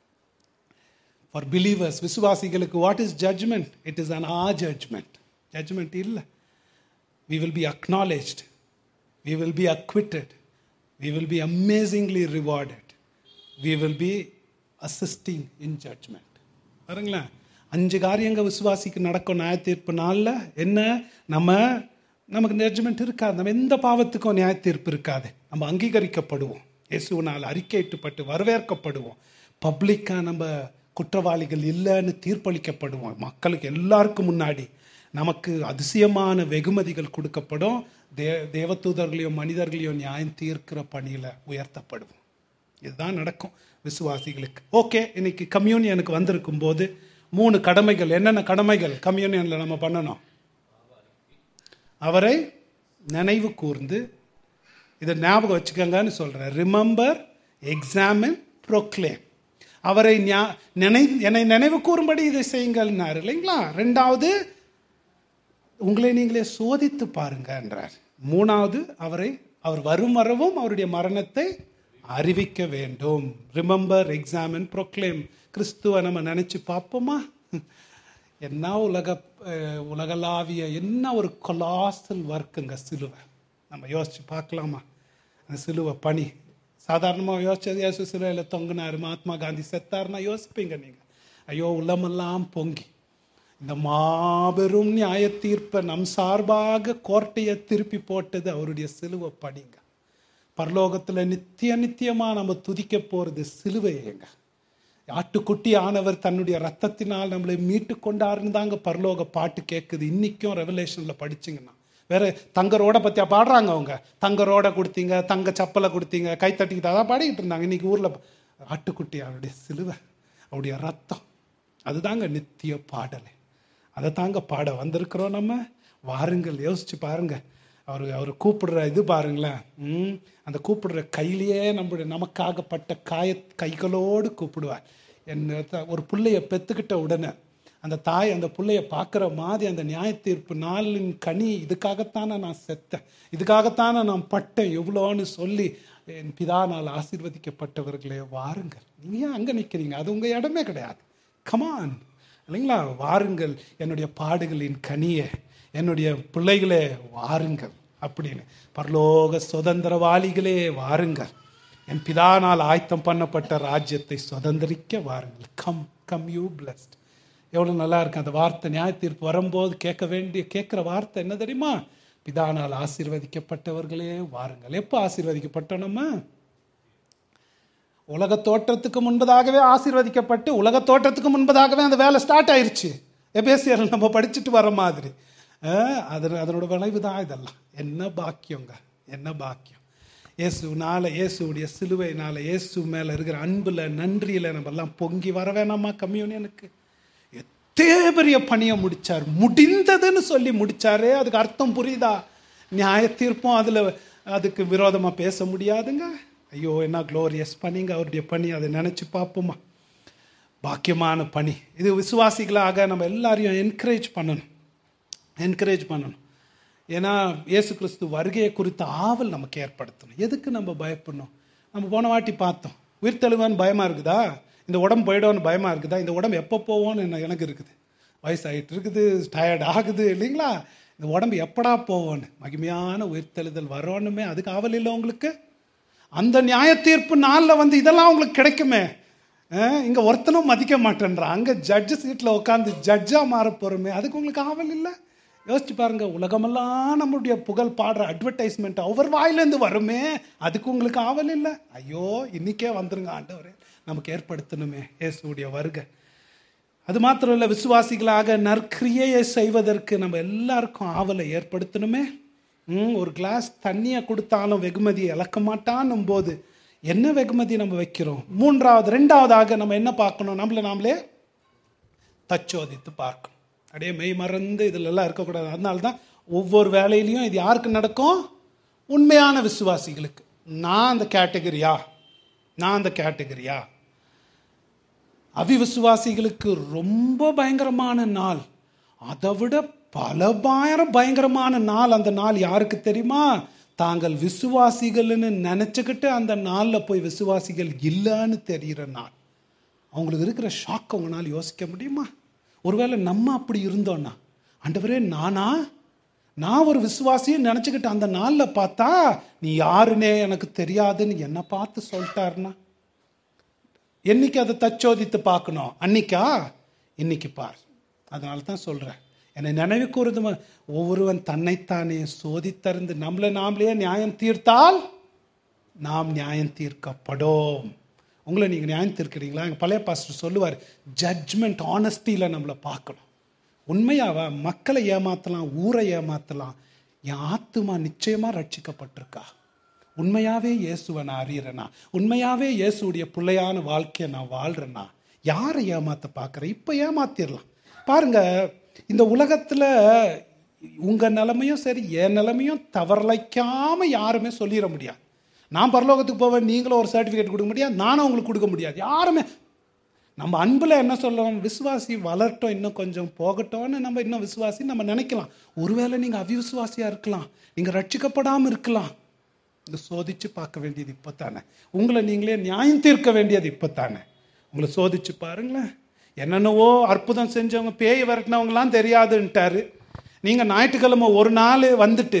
ஃபார் பிலீவர்ஸ் விசுவாசிகளுக்கு what is judgment it is an ah judgment judgment இல்லை we will be acknowledged we will be acquitted we will be amazingly rewarded we will be assisting in judgment பாருங்களேன் அஞ்சு காரியங்க விசுவாசிக்கு நடக்கும் நியாய தீர்ப்பு நாளில் என்ன நம்ம நமக்கு ஜட்ஜ்மெண்ட் இருக்காது நம்ம எந்த பாவத்துக்கும் நியாய தீர்ப்பு இருக்காது நம்ம அங்கீகரிக்கப்படுவோம் இயேசுவினால் அறிக்கையிட்டுப்பட்டு வரவேற்கப்படுவோம் பப்ளிக்காக நம்ம குற்றவாளிகள் இல்லைன்னு தீர்ப்பளிக்கப்படுவோம் மக்களுக்கு எல்லாருக்கும் முன்னாடி நமக்கு அதிசயமான வெகுமதிகள் கொடுக்கப்படும் தே தேவதூதர்களையும் மனிதர்களையும் நியாயம் தீர்க்கிற பணியில் உயர்த்தப்படுவோம் இதுதான் நடக்கும் விசுவாசிகளுக்கு ஓகே இன்னைக்கு கம்யூனியனுக்கு வந்திருக்கும் போது மூணு கடமைகள் என்னென்ன கடமைகள் கம்யூனியனில் நம்ம பண்ணணும் அவரை நினைவு கூர்ந்து இதை ஞாபகம் வச்சுக்கோங்கன்னு சொல்கிறேன் ரிமெம்பர் எக்ஸாமின் ப்ரோக்ளேம் அவரை ஞா- நினை என்னை நினைவு கூறும்படி இதை செய்யுங்கள்னாரு இல்லைங்களா ரெண்டாவது உங்களை நீங்களே சோதித்து பாருங்கன்றார் மூணாவது அவரை அவர் வரும் வரவும் அவருடைய மரணத்தை அறிவிக்க வேண்டும் ரிமெம்பர் எக்ஸாமின் ப்ரோக்ளேம் கிறிஸ்துவ நம்ம நினைச்சு பார்ப்போமா என்ன உலக அஹ், உலகளாவிய என்ன ஒரு கொலாசல் ஒர்க்குங்க சிலுவை நம்ம யோசிச்சு பார்க்கலாமா அந்த சிலுவை பணி சாதாரணமாக யோசிச்சது இயேசு சிலுவையில் தொங்கினார் மகாத்மா காந்தி செத்தாருன்னா யோசிப்பீங்க நீங்கள் ஐயோ உள்ளமெல்லாம் பொங்கி இந்த மாபெரும் நியாய தீர்ப்பை நம் சார்பாக கோர்ட்டையை திருப்பி போட்டது அவருடைய சிலுவை படிங்க பரலோகத்தில் நித்திய நித்தியமா நம்ம துதிக்க போறது சிலுவையேங்க ஆட்டுக்குட்டி ஆனவர் தன்னுடைய ரத்தத்தினால் நம்மளை மீட்டு கொண்டாருன்னு தாங்க பரலோக பாட்டு கேட்குது இன்னைக்கும் ரெவலேஷன்ல படிச்சிங்கன்னா வேற தங்க ரோட பத்தியா பாடுறாங்க அவங்க தங்க ரோட கொடுத்தீங்க தங்க சப்பலை கொடுத்தீங்க கை தட்டிக்கிட்டு அதான் பாடிக்கிட்டு இருந்தாங்க இன்னைக்கு ஊர்ல ஆட்டுக்குட்டி அவருடைய சிலுவை அவருடைய ரத்தம் அதுதாங்க நித்திய பாடலை அதை தாங்க பாட வந்திருக்கிறோம் நம்ம வாருங்கள் யோசிச்சு பாருங்க அவர் அவர் கூப்பிடுற இது பாருங்களேன் ம் அந்த கூப்பிடுற கையிலேயே நம்முடைய நமக்காகப்பட்ட காய கைகளோடு கூப்பிடுவார் என்ன த- ஒரு பிள்ளைய பெத்துக்கிட்ட உடனே அந்த தாய் அந்த பிள்ளைய பார்க்குற மாதிரி அந்த நியாய தீர்ப்பு நாளின் கனி இதுக்காகத்தானே நான் செத்தேன் இதுக்காகத்தானே நான் பட்டேன் எவ்வளோன்னு சொல்லி என் பிதானால் ஆசீர்வதிக்கப்பட்டவர்களே வாருங்கள் நீங்க ஏன் அங்கே நிற்கிறீங்க அது உங்கள் இடமே கிடையாது கமான் இல்லைங்களா வாருங்கள் என்னுடைய பாடுகளின் கனியே என்னுடைய பிள்ளைகளே வாருங்கள் அப்படின்னு பரலோக சுதந்திரவாளிகளே வாருங்கள் என் பிதானால் ஆயத்தம் பண்ணப்பட்ட ராஜ்யத்தை சுதந்திரிக்க வாருங்கள் கம் கம் யூ பிளஸ்ட் எவ்வளோ நல்லா இருக்கு அந்த வார்த்தை நியாய தீர்ப்பு வரும்போது கேட்க வேண்டிய கேட்குற வார்த்தை என்ன தெரியுமா பிதானால் ஆசீர்வதிக்கப்பட்டவர்களே வாருங்கள் எப்போ ஆசீர்வதிக்கப்பட்டோம் நம்ம உலக தோற்றத்துக்கு முன்பதாகவே ஆசீர்வதிக்கப்பட்டு உலக தோற்றத்துக்கு முன்பதாகவே அந்த வேலை ஸ்டார்ட் ஆயிருச்சு எபேசியர் நம்ம படிச்சுட்டு வர மாதிரி அஹ், அது அதனோட விளைவு தான் இதெல்லாம் என்ன பாக்கியங்க என்ன பாக்கியம் இயேசுனால இயேசுடைய சிலுவைனால இயேசு மேல இருக்கிற அன்புல நன்றியில நம்ம எல்லாம் பொங்கி வர வேணாமா கம்யூனியனுக்கு எத்தே பெரிய பணியை முடிச்சார் முடிந்ததுன்னு சொல்லி முடிச்சாரே அதுக்கு அர்த்தம் புரியுதா நியாய தீர்ப்பும் அதுல அதுக்கு விரோதமா பேச முடியாதுங்க ஐயோ என்ன க்ளோரியஸ் பணிங்க அவருடைய பணி அதை நினைச்சு பார்ப்போமா பாக்கியமான பணி இது விசுவாசிகளாக நம்ம எல்லாரையும் என்கரேஜ் பண்ணணும் என்கரேஜ் பண்ணணும் ஏன்னா இயேசு கிறிஸ்து வருகையை குறித்த ஆவல் நமக்கு ஏற்படுத்தணும் எதுக்கு நம்ம பயப்படணும் நம்ம போன வாட்டி பார்த்தோம் உயிர்த்தெழுவான்னு பயமா இருக்குதா இந்த உடம்பு போயிடும்னு பயமா இருக்குதா இந்த உடம்பு எப்போ போவோம்னு என்ன எனக்கு இருக்குது வயசாயிட்டு இருக்குது டயர்ட் ஆகுது இல்லைங்களா இந்த உடம்பு எப்படா போவோன்னு மகிமையான உயிர்த்தெழுதல் வரோன்னுமே அதுக்கு ஆவல் இல்லை உங்களுக்கு அந்த நியாய தீர்ப்பு நாளில் வந்து இதெல்லாம் உங்களுக்கு கிடைக்குமே அஹ், இங்க ஒருத்தனும் மதிக்க மாட்டேன்றான் அங்க ஜட்ஜு சீட்ல உட்காந்து ஜட்ஜா மாற போறோமே அதுக்கு உங்களுக்கு ஆவல் இல்லை யோசிச்சு பாருங்க உலகமெல்லாம் நம்மளுடைய புகழ் பாடுற அட்வர்டைஸ்மெண்ட் அவர் வாயிலேருந்து வருமே அதுக்கு உங்களுக்கு ஆவல் இல்லை ஐயோ இன்னைக்கே வந்துருங்க ஆண்டவரே நமக்கு ஏற்படுத்தணுமே இயேசுடைய வருகை அது மாத்திரம் இல்லை விசுவாசிகளாக நற்கிரியையை செய்வதற்கு நம்ம எல்லாருக்கும் ஆவலை ஏற்படுத்தணுமே ம், ஒரு கிளாஸ் தண்ணியை கொடுத்தாலும் வெகுமதியை இழக்க மாட்டான்னும் போது என்ன வெகுமதி நம்ம வைக்கிறோம் மூன்றாவது ரெண்டாவதாக நம்ம என்ன பார்க்கணும் நம்மள நாமளே தச்சோதித்து பார்க்கணும் அப்படியே மெய் மறந்து இதுல எல்லாம் இருக்கக்கூடாது அதனால தான் ஒவ்வொரு வேலையிலையும் இது யாருக்கு நடக்கும் உண்மையான விசுவாசிகளுக்கு நான் அந்த கேட்டகரியா நான் அந்த கேட்டகரியா அவிவிசுவாசிகளுக்கு ரொம்ப பயங்கரமான நாள் அதை விட பல பாயிரம் பயங்கரமான நாள் அந்த நாள் யாருக்கு தெரியுமா தாங்கள் விசுவாசிகள்னு நினைச்சுக்கிட்டு அந்த நாளில் போய் விசுவாசிகள் இல்லைன்னு தெரிகிற நாள் அவங்களுக்கு இருக்கிற ஷாக் அவங்களால யோசிக்க முடியுமா ஒருவேளை நம்ம அப்படி இருந்தோம்னா ஆண்டவரே நானா நான் ஒரு விசுவாசியும் நினச்சிக்கிட்டு அந்த நாளில் பார்த்தா நீ யாருன்னே எனக்கு தெரியாதுன்னு என்னை பார்த்து சொல்லிட்டாருன்னா என்னைக்கு அதை தச்சோதித்து பார்க்கணும் அன்னைக்கா இன்னைக்கு பார் அதனால தான் சொல்கிறேன் என்னை நினைவு கூறுது ம- ஒவ்வொருவன் தன்னைத்தானே சோதித்தறிந்து நம்மளை நாமளே நியாயம் தீர்த்தால் நாம் நியாயம் தீர்க்கப்படும் உங்களை நீங்கள் நியாயம் தீர்க்கிறீங்களா எங்கள் பழைய பாஸ்டர் சொல்லுவார் ஜட்ஜ்மெண்ட் ஆனஸ்டியில் நம்மளை பார்க்கணும் உண்மையாவா மக்களை ஏமாத்தலாம் ஊரை ஏமாத்தலாம் என் ஆத்துமா நிச்சயமா ரட்சிக்கப்பட்டிருக்கா உண்மையாவே இயேசுவை நான் அறியறேனா உண்மையாவே இயேசுடைய பிள்ளையான வாழ்க்கையை நான் வாழ்றேனா யாரை ஏமாத்த பார்க்குறேன் இப்போ ஏமாத்திடலாம் பாருங்க இந்த உலகத்துல உங்க நிலைமையும் சரி என் நிலைமையும் தவறலைக்காம யாருமே சொல்லிட முடியாது நான் பரலோகத்துக்கு போவேன் நீங்களும் ஒரு சர்டிஃபிகேட் கொடுக்க முடியாது நானும் உங்களுக்கு கொடுக்க முடியாது யாருமே நம்ம அன்பில் என்ன சொல்லுவோம் விசுவாசி வளரட்டும் இன்னும் கொஞ்சம் போகட்டும்னு நம்ம இன்னும் விசுவாசி நம்ம நினைக்கலாம் ஒருவேளை நீங்கள் அவிவிசுவாசியாக இருக்கலாம் நீங்கள் ரட்சிக்கப்படாமல் இருக்கலாம் இந்த சோதிச்சு பார்க்க வேண்டியது இப்போ தானே உங்களை நீங்களே நியாயம் தீர்க்க வேண்டியது இப்போ தானே உங்களை சோதிச்சு பாருங்களேன் என்னென்னவோ அற்புதம் செஞ்சவங்க பேய் விரட்டினவங்களாம் தெரியாதுன்ட்டாரு நீங்கள் ஞாயிற்றுக்கிழமை ஒரு நாள் வந்துட்டு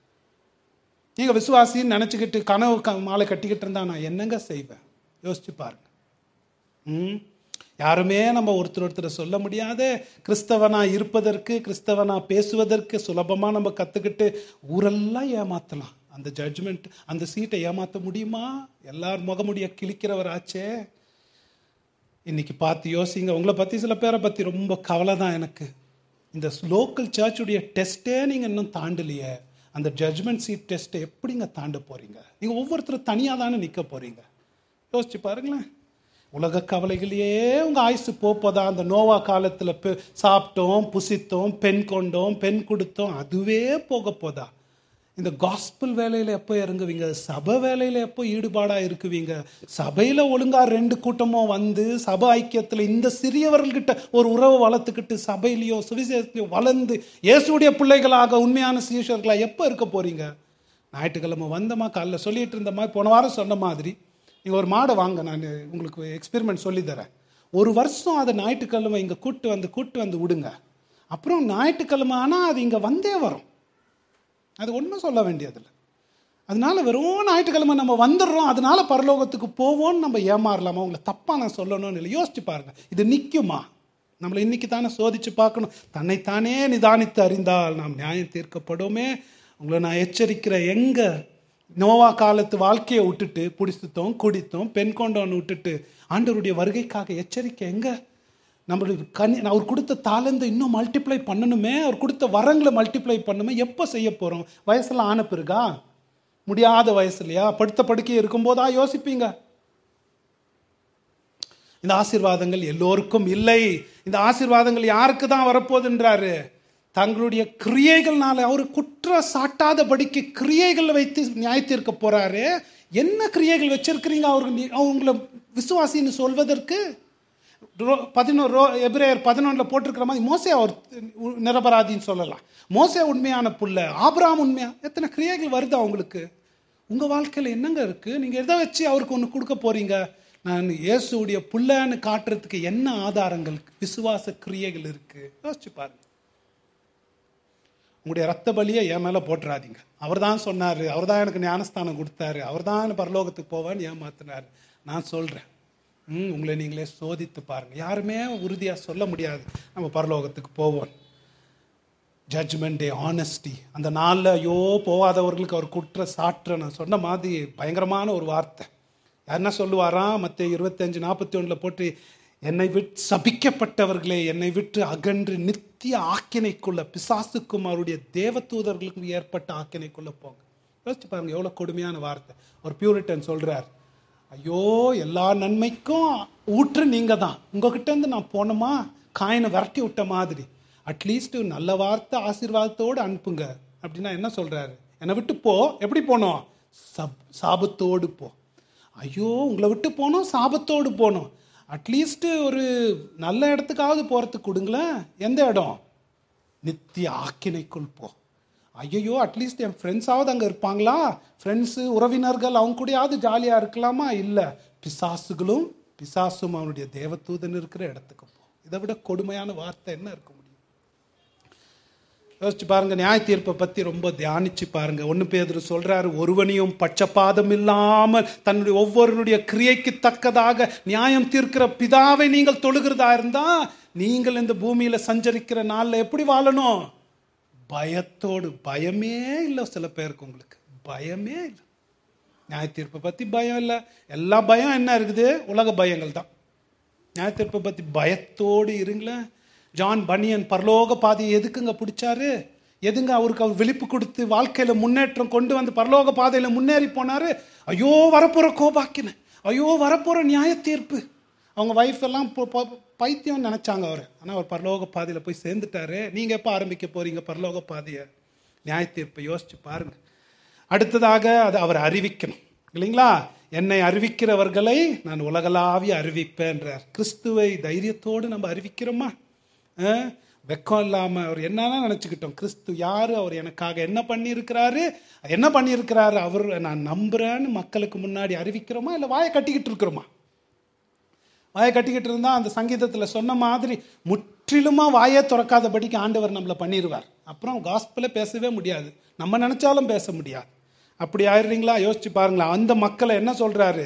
நீங்கள் விசுவாசின்னு நினச்சிக்கிட்டு கனவு க- மாலை கட்டிக்கிட்டு இருந்தா நான் என்னங்க செய்வேன் யோசிச்சு பாருங்க ம் யாருமே நம்ம ஒருத்தர் ஒருத்தர் சொல்ல முடியாத கிறிஸ்தவனா இருப்பதற்கு கிறிஸ்தவனா பேசுவதற்கு சுலபமாக நம்ம கற்றுக்கிட்டு ஊரெல்லாம் ஏமாத்தலாம் அந்த ஜட்ஜ்மெண்ட் அந்த சீட்டை ஏமாற்ற முடியுமா எல்லார் முகமுடிய கிழிக்கிறவர் ஆச்சே இன்னைக்கு பார்த்து யோசிங்க உங்களை பற்றி சில பேரை பற்றி ரொம்ப கவலை தான் எனக்கு இந்த லோக்கல் சர்ச்சுடைய டெஸ்ட்டே நீங்கள் இன்னும் தாண்டலையே அந்த ஜட்ஜ்மெண்ட் சீட் டெஸ்ட்டை எப்படிங்க தாண்ட போகிறீங்க நீங்கள் ஒவ்வொருத்தரும் தனியாக தானே நிற்க போகிறீங்க யோசிச்சு பாருங்களேன் உலக கவலைகளையே உங்கள் ஆயுசு போப்பதா அந்த நோவா காலத்தில் பெ சாப்பிட்டோம் புசித்தோம் பெண் கொண்டோம் பெண் கொடுத்தோம் அதுவே போக போதா இந்த காஸ்பிள் வேலையில் எப்போ இறங்குவீங்க சபை வேலையில் எப்போ ஈடுபாடாக இருக்குவீங்க சபையில் ஒழுங்கா ரெண்டு கூட்டமும் வந்து சபை ஐக்கியத்தில் இந்த சிறியவர்கள்கிட்ட ஒரு உறவை வளர்த்துக்கிட்டு சபையிலையோ சுவிசேஷத்தையோ வளர்ந்து இயேசுடைய பிள்ளைகளாக உண்மையான சீஷர்களாக எப்போ இருக்க போறீங்க ஞாயிற்றுக்கிழமை வந்தமா காலைல சொல்லிட்டு இருந்த மாதிரி போன வாரம் சொன்ன மாதிரி நீங்கள் ஒரு மாடை வாங்க நான் உங்களுக்கு எக்ஸ்பெரிமெண்ட் சொல்லித்தரேன் ஒரு வருஷம் அதை ஞாயிற்றுக்கிழமை இங்கே கூட்டு வந்து கூட்டு வந்து விடுங்க அப்புறம் ஞாயிற்றுக்கிழமை ஆனால் அது இங்கே வந்தே வரும் அது ஒன்றும் சொல்ல வேண்டியதில்லை அதனால வெறும் ஞாயிற்றுக்கிழமை நம்ம வந்துடுறோம் அதனால பரலோகத்துக்கு போவோம்னு நம்ம ஏமாறலாமா உங்களை தப்பாக நான் சொல்லணும்னு இல்லை யோசிச்சு பாருங்க இது நிற்குமா நம்மளை இன்னைக்கு தானே சோதிச்சு பார்க்கணும் தன்னைத்தானே நிதானித்து அறிந்தால் நாம் நியாயம் தீர்க்கப்படுமே உங்களை நான் எச்சரிக்கிறேன் எங்க நோவா காலத்து வாழ்க்கையை விட்டுட்டு புடிச்சுத்தோம் குடித்தோம் பெண் கொண்டோன்னு விட்டுட்டு ஆண்டவருடைய வருகைக்காக எச்சரிக்கை எங்க நம்மளுக்கு கனி அவர் கொடுத்த தாளந்தை இன்னும் மல்டிப்ளை பண்ணணுமே அவர் கொடுத்த வரங்களை மல்டிப்ளை பண்ணுமே எப்போ செய்ய போகிறோம் வயசெல்லாம் ஆன பிறகா முடியாத வயசுலையா படுத்த படுக்கை இருக்கும்போதா யோசிப்பீங்க இந்த ஆசீர்வாதங்கள் எல்லோருக்கும் இல்லை இந்த ஆசீர்வாதங்கள் யாருக்கு தான் வரப்போகுதுன்றாரு தங்களுடைய கிரியைகள்னால அவர் குற்ற சாட்டாதபடிக்கு கிரியைகள் வைத்து நியாயத்தீர்க்க போறாரு என்ன கிரியைகள் வச்சிருக்கிறீங்க அவருக்கு நீ- அவங்கள விசுவாசின்னு சொல்வதற்கு ரோ- பதினோரு ரோ எபிரேயர் பதினொன்றில் போட்டிருக்கிற மாதிரி மோசே அவர் நிரபராதின்னு சொல்லலாம் மோசே உண்மையான புள்ள ஆபிராம் உண்மையா எத்தனை கிரியைகள் வருது அவங்களுக்கு உங்க வாழ்க்கையில என்னங்க இருக்கு நீங்க எதை வச்சு அவருக்கு ஒன்று கொடுக்க போறீங்க நான் இயேசுடைய புள்ளன்னு காட்டுறதுக்கு என்ன ஆதாரங்கள் விசுவாச கிரியைகள் இருக்கு யோசிச்சு பாருங்க உங்களுடைய ரத்த பலியை என் மேல போட்டுறாதீங்க அவர் தான் சொன்னாரு அவர் தான் எனக்கு ஞானஸ்தானம் கொடுத்தாரு அவர் தான் பரலோகத்துக்கு போவான்னு ஏமாத்தினாரு நான் சொல்றேன் ம் உங்களை நீங்களே சோதித்து பாருங்க யாருமே உறுதியா சொல்ல முடியாது நம்ம பரலோகத்துக்கு போவோம் ஜட்ஜ்மெண்ட் டே ஆனஸ்டி அந்த நாளில் ஐயோ போகாதவர்களுக்கு அவர் குற்ற சாற்ற நான் சொன்ன மாதிரி பயங்கரமான ஒரு வார்த்தை யாருன்னா சொல்லுவாராம் மற்ற இருபத்தஞ்சு நாற்பத்தி ஒன்றில் போட்டு என்னை விட்டு சபிக்கப்பட்டவர்களே என்னை விட்டு அகன்று நித்திய ஆக்கினைக்குள்ள பிசாசுக்கும் அவருடைய தேவதூதர்களுக்கும் ஏற்பட்ட ஆக்கினைக்குள்ள போங்க யோசிச்சு பாருங்க எவ்வளோ கொடுமையான வார்த்தை ஒரு பியூரிட்டன் சொல்றார் ஐயோ எல்லா நன்மைக்கும் ஊற்று நீங்க தான் உங்ககிட்ட இருந்து நான் போனோமா காயினை விரட்டி விட்ட மாதிரி அட்லீஸ்ட் நல்ல வார்த்தை ஆசீர்வாதத்தோடு அனுப்புங்க அப்படின்னா என்ன சொல்றாரு என்னை விட்டு போ எப்படி போனோம் சப் சாபத்தோடு போ ஐயோ உங்களை விட்டு போனோம் சாபத்தோடு போனோம் அட்லீஸ்ட் ஒரு நல்ல இடத்துக்காவது போறதுக்கு கொடுங்களேன் எந்த இடம் நித்திய ஆக்கினைக்குள் போ ஐயோ அட்லீஸ்ட் என் ஃப்ரெண்ட்ஸாவது அங்கே இருப்பாங்களா ஃப்ரெண்ட்ஸு உறவினர்கள் அவங்க கூடயாவது ஜாலியாக இருக்கலாமா இல்லை பிசாசுகளும் பிசாசும் அவனுடைய தேவதூதன் இருக்கிற இடத்துக்கு போ இதை விட கொடுமையான வார்த்தை என்ன இருக்க முடியும் யோசிச்சு பாருங்க நியாய தீர்ப்பை பத்தி ரொம்ப தியானிச்சு பாருங்க ஒன்னு பேதுரு சொல்றாரு ஒருவனையும் பட்சபாதம் இல்லாமல் தன்னுடைய ஒவ்வொருடைய கிரியைக்கு தக்கதாக நியாயம் தீர்க்கிற பிதாவை நீங்கள் தொழுகிறதா இருந்தா நீங்கள் இந்த பூமியில சஞ்சரிக்கிற நாள்ல எப்படி வாழணும் பயத்தோடு பயமே இல்லை சில பேருக்கு உங்களுக்கு பயமே இல்லை நியாய தீர்ப்பை பற்றி பயம் இல்லை எல்லா பயம் என்ன இருக்குது உலக பயங்கள் தான் நியாய தீர்ப்பை பற்றி பயத்தோடு இருங்களேன் ஜான் பனியன் பரலோக பாதையை எதுக்குங்க பிடிச்சாரு எதுங்க அவருக்கு அவர் விழிப்பு கொடுத்து வாழ்க்கையில முன்னேற்றம் கொண்டு வந்து பரலோக பாதையில முன்னேறி போனாரு ஐயோ வரப்போற கோபாக்கின ஐயோ வரப்போற நியாய தீர்ப்பு அவங்க வைஃப் எல்லாம் போ- போ- பைத்தியம் நினைச்சாங்க அவர் ஆனா அவர் பரலோக பாதையில போய் சேர்ந்துட்டாரு நீங்க எப்ப ஆரம்பிக்க போறீங்க பரலோக பாதையை நியாய தீர்ப்பை யோசிச்சு பாருங்க அடுத்ததாக அது அவர் அறிவிக்கணும் இல்லைங்களா என்னை அறிவிக்கிறவர்களை நான் உலகளாவிய அறிவிப்பேன்றார் கிறிஸ்துவை தைரியத்தோடு நம்ம அறிவிக்கிறோமா அஹ், வெக்கம் இல்லாம அவர் என்னன்னா நினைச்சுக்கிட்டோம் கிறிஸ்து யாரு அவர் எனக்காக என்ன பண்ணியிருக்கிறாரு என்ன பண்ணியிருக்கிறாரு அவர் நான் நம்புறேன்னு மக்களுக்கு முன்னாடி அறிவிக்கிறோமா இல்லை வாயை கட்டிக்கிட்டு இருக்கிறோமா வாயை கட்டிக்கிட்டு இருந்தா அந்த சங்கீதத்தில் சொன்ன மாதிரி முற்றிலுமா வாயே திறக்காதபடிக்கு ஆண்டவர் நம்மளை பண்ணிடுவார் அப்புறம் காஸ்பிள பேசவே முடியாது நம்ம நினைச்சாலும் பேச முடியாது அப்படி ஆயிடுறீங்களா யோசிச்சு பாருங்களேன் அந்த மக்களை என்ன சொல்றாரு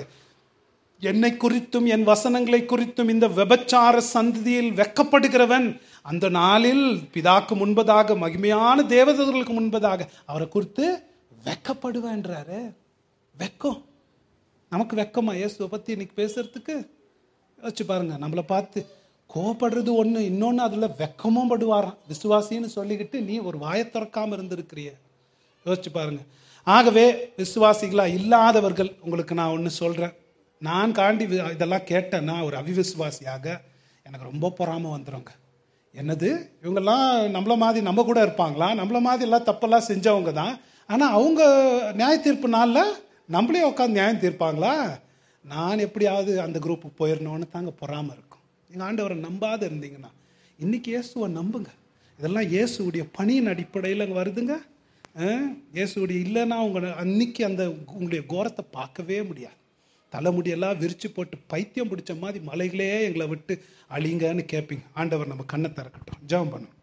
என்னை குறித்தும் என் வசனங்களை குறித்தும் இந்த விபச்சார சந்ததியில் வெக்கப்படுகிறவன் அந்த நாளில் பிதாக்கு முன்பதாக மகிமையான தேவதர்களுக்கு முன்பதாக அவரை குறித்து வெக்கப்படுவேன்றாரு வெக்கம் நமக்கு வெக்கமா இயேசுவை பத்தி இன்னைக்கு பேசுறதுக்கு யோசிச்சு பாருங்க நம்மளை பார்த்து கோபப்படுறது ஒண்ணு இன்னொன்னு அதுல வெக்கமும் படுவாராம் விசுவாசின்னு சொல்லிக்கிட்டு நீ ஒரு வாயை திறக்காம இருந்திருக்கிறிய யோசிச்சு பாருங்க ஆகவே விசுவாசிகளா இல்லாதவர்கள் உங்களுக்கு நான் ஒன்று சொல்றேன் நான் காண்டி வி- இதெல்லாம் கேட்டேன்னா ஒரு அவிவிசுவாசியாக எனக்கு ரொம்ப பொறாம வந்துருங்க என்னது இவங்கெல்லாம் நம்மள மாதிரி நம்ம கூட இருப்பாங்களா நம்மள மாதிரி எல்லாம் தப்பெல்லாம் செஞ்சவங்க தான் ஆனால் அவங்க நியாய தீர்ப்பு நாளில் நம்மளே உட்காந்து நியாயம் தீர்ப்பாங்களா நான் எப்படியாவது அந்த குரூப்புக்கு போயிடணும்னு தாங்க பொறாம இருக்கும் நீங்கள் ஆண்டவரை நம்பாத இருந்தீங்கன்னா இன்னைக்கு இயேசுவை நம்புங்க இதெல்லாம் இயேசுவுடைய பணியின் அடிப்படையில் அங்கே வருதுங்க அஹ், இயேசுவுடைய இல்லைன்னா உங்க அன்னைக்கு அந்த உங்களுடைய கோரத்தை பார்க்கவே முடியாது தலைமுடியெல்லாம் விரிச்சு போட்டு பைத்தியம் பிடிச்ச மாதிரி மலைகளே எங்களை விட்டு அழிங்கன்னு கேட்பீங்க ஆண்டவர் நம்ம கண்ணை திறக்கட்டும் ஜெபம் பண்ணும்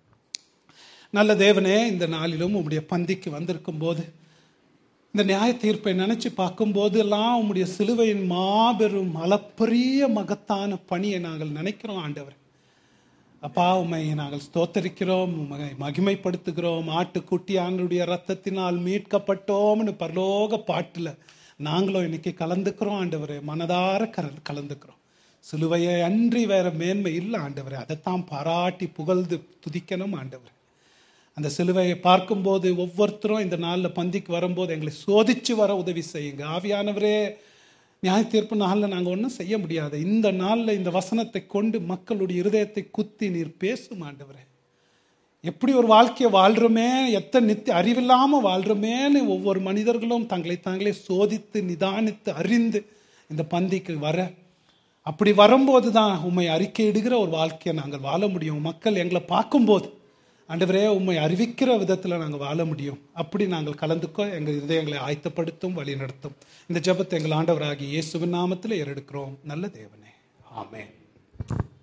நல்ல தேவனே இந்த நாளிலும் உம்முடைய பந்திக்கு வந்திருக்கும் போது இந்த நியாய தீர்ப்பை நினைச்சு பார்க்கும்போது எல்லாம் உம்முடைய சிலுவையின் மாபெரும் அளப்பரிய மகத்தான பணியை நாங்கள் நினைக்கிறோம் ஆண்டவர் அப்பா உம்மை நாங்கள் ஸ்தோத்தரிக்கிறோம் உம்மை மகிமைப்படுத்துகிறோம் ஆட்டுக்குட்டியானுடைய ரத்தத்தினால் மீட்கப்பட்டோம்னு பரலோக பாட்டுல நாங்களும் இன்னைக்கு கலந்துக்கிறோம் ஆண்டவரே மனதார கல- கலந்துக்கிறோம் சிலுவையை அன்றி வேற மேன்மை இல்லை ஆண்டவரே அதைத்தான் பாராட்டி புகழ்ந்து துதிக்கணும் ஆண்டவரே அந்த சிலுவையை பார்க்கும்போது ஒவ்வொருத்தரும் இந்த நாளில் பந்திக்கு வரும்போது எங்களை சோதிச்சு வர உதவி செய்யுங்க ஆவியானவரே நியாய தீர்ப்பு நாளில் நாங்கள் ஒன்றும் செய்ய முடியாது இந்த நாளில் இந்த வசனத்தை கொண்டு மக்களுடைய இருதயத்தை குத்தி நீர் பேசும் ஆண்டவரே எப்படி ஒரு வாழ்க்கையை வாழ்றோமே எத்தனை நித்திய அறிவில்லாமல் வாழ்றோமேன்னு ஒவ்வொரு மனிதர்களும் தங்களை தாங்களே சோதித்து நிதானித்து அறிந்து இந்த பந்திக்கு வர அப்படி வரும்போது தான் உண்மை அறிக்கையிடுகிற ஒரு வாழ்க்கையை நாங்கள் வாழ முடியும் மக்கள் எங்களை பார்க்கும்போது ஆண்டவரே உண்மை அறிவிக்கிற விதத்தில் நாங்கள் வாழ முடியும் அப்படி நாங்கள் கலந்துக்கோ எங்கள் இதயங்களை ஆயத்தப்படுத்தும் வழி நடத்தும் இந்த ஜெபத்தை எங்கள் ஆண்டவராகிய இயேசுவின் நாமத்தில் ஏறெடுக்கிறோம் நல்ல தேவனே ஆமென்